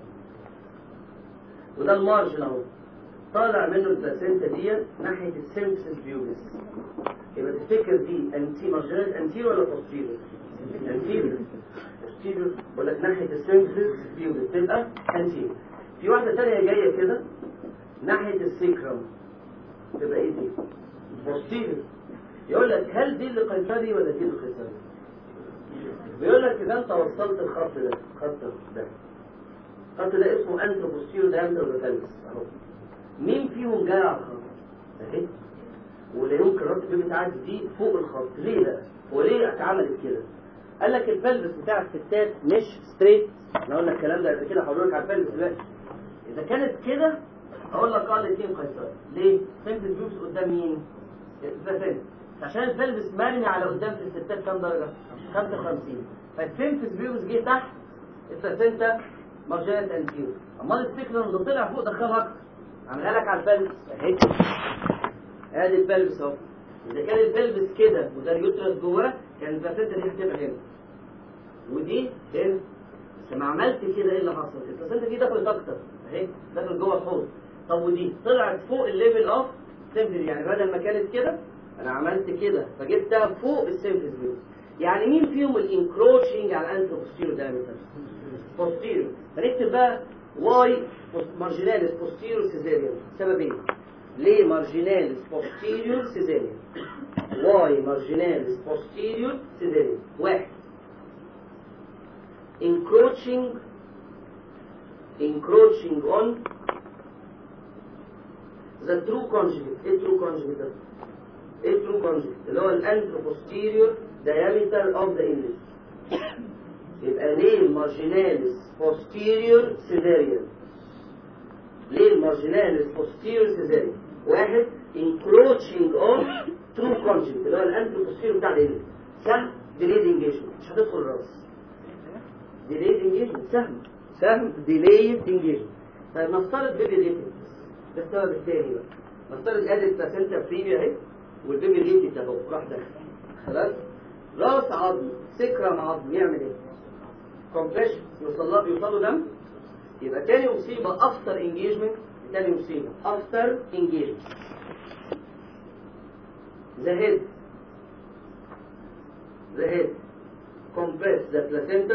وده المارجن اهو طالع منه البلاسينتا ديت ناحيه السيمبسس بيوبس يبقى تفتكر دي انتي مارجنال انتي ولا بوستيريور انتي بوستيريور بقول لك ناحيه السيمبسس بيوبس تبقى انتي في واحده ثانيه جايه كده ناحيه السيكرم تبقى ايه دي بوستيريور يقول لك هل دي اللي قيصري ولا دي اللي قيصري بيقول لك اذا انت وصلت الخط ده الخط ده الخط ده اسمه انترو بوستيريور دايمتر بتلبس اهو مين فيهم جاي على الخط اهي ولا يمكن رد بيه بتاعت دي فوق الخط ليه بقى وليه اتعملت كده قال لك البلبس بتاع الستات مش ستريت احنا قلنا الكلام ده قبل كده هقول لك على البلبس دلوقتي اذا كانت كده اقول لك اه الاثنين قيصري ليه سنت الجوز قدام مين البلاسنت عشان البلبس مرمي على قدام في الستات كام درجه 55 فالسنتس بيوز جه تحت البلاسنتا مارجنال انتيور امال السكرم اللي طلع فوق دخلها اكتر عاملها لك على البلبس اهي ادي البلبس اهو اذا كان البلبس كده وده اليوترس جواه كان البلاسنتا دي هتبقى هنا ودي هنا بس لما عملت كده ايه اللي حصل؟ البلاسنتا دي دخلت اكتر اهي دخلت جوه الحوض طب ودي طلعت فوق الليفل اوف سيمفيز يعني بدل ما كانت كده انا عملت كده فجبتها فوق السيمفيز فيو يعني مين فيهم الانكروتشنج على الانترو بوستيريور دايمتر؟ بوستيريور هنكتب بقى واي مارجيناليس بوستيريور سيزيريان سببين ليه مارجيناليس بوستيريور سيزيريان واي مارجيناليس بوستيريور سيزيريان واحد encroaching encroaching on the true conjugate ايه true conjugate ده؟ ايه true conjugate اللي هو الانترو posterior diameter of the inlet يبقى ليه المارجيناليس posterior cesarean ليه المارجيناليس posterior cesarean واحد encroaching on true conjugate اللي هو الانترو posterior بتاع الانلت سهم delayed engagement مش هتدخل الراس delayed engagement سهم سهم delayed engagement طيب نفترض بيبي ريتد ده السبب الثاني بقى نفترض ادي البلاسنتا بريفيا اهي والبيبي ريتد اهو راح داخل خلاص راس عظم سكرم عظم يعمل ايه؟ كومبريشن يوصل له يوصل له دم يبقى تاني مصيبه افتر انجيجمنت تاني مصيبه افتر انجيجمنت the head the head compress the placenta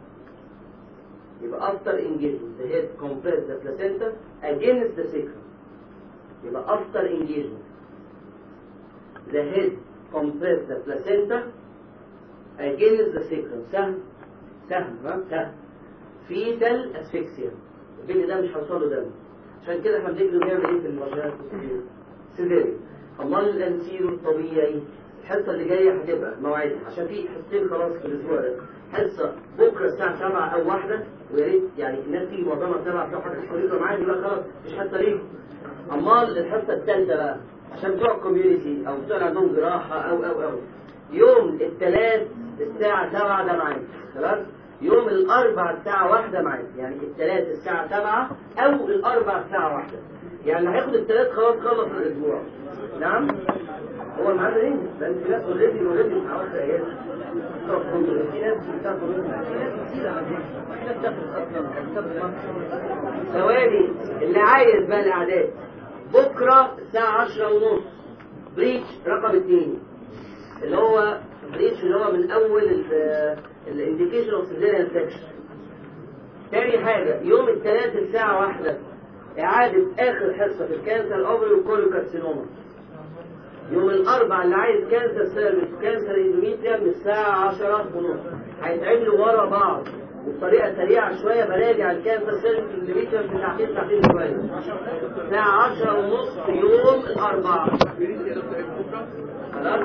يبقى after engagement the head compress the placenta against the sacrum يبقى after engagement the head compress the placenta against the sacrum سهم سهم ها سهم fetal asphyxia البيبي ده مش هيوصل له دم عشان كده احنا بنجري بنعمل ايه في المواجهات سيفيري امال الانسير الطبيعي الحصه اللي جايه هتبقى مواعيدها عشان في حصتين خلاص في الاسبوع ده حصه بكره الساعه 7 او واحدة ويا ريت يعني الناس تيجي معظمها 7 لو حد حضرتك معايا يبقى خلاص مش حصه ليكم امال الحصه الثالثه بقى عشان بتوع الكوميونتي او بتوع اللي عندهم جراحه او او او يوم الثلاث الساعه 7 ده معاك خلاص يوم الاربع الساعه واحدة معاك يعني الثلاث الساعه 7 او الاربع الساعه واحدة يعني اللي هياخد الثلاث خلاص خلص الاسبوع نعم هو الميعاد ايه؟ ده انت ناس اوريدي اوريدي مش عارفه ايه في ناس بتاخد في ناس كتير على فكره في ناس داخل اصلا ثواني اللي عايز بقى الاعداد بكره الساعه 10 ونص بريتش رقم اثنين اللي هو بريتش اللي هو من اول الانديكيشن اوف سيزيريان سكشن تاني حاجه يوم الثلاث الساعه واحدة إعادة آخر حصة في الكانسر أوفري والكوليوكارسينوما يوم الأربع اللي عايز كانسر سيرفيس كانسر اندوميتريا من الساعة 10 ونص هيتعملوا ورا بعض وبطريقة سريعة شوية براجع الكانسر سيرفيس اندوميتريا في ساعتين ساعتين شوية الساعة 10 ونص يوم الأربع خلاص؟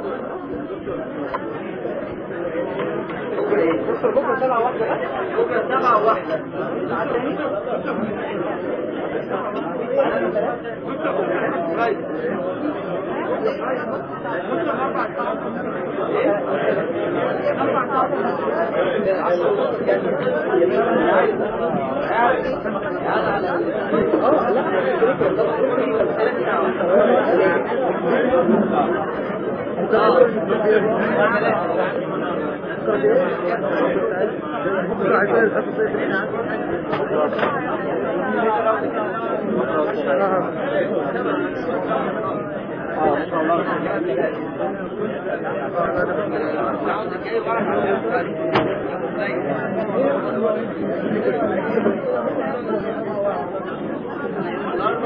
بكرة ايه؟ بكره سبعة واحدة بس بكرة سبعة واحدة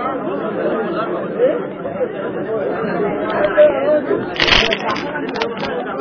الأربع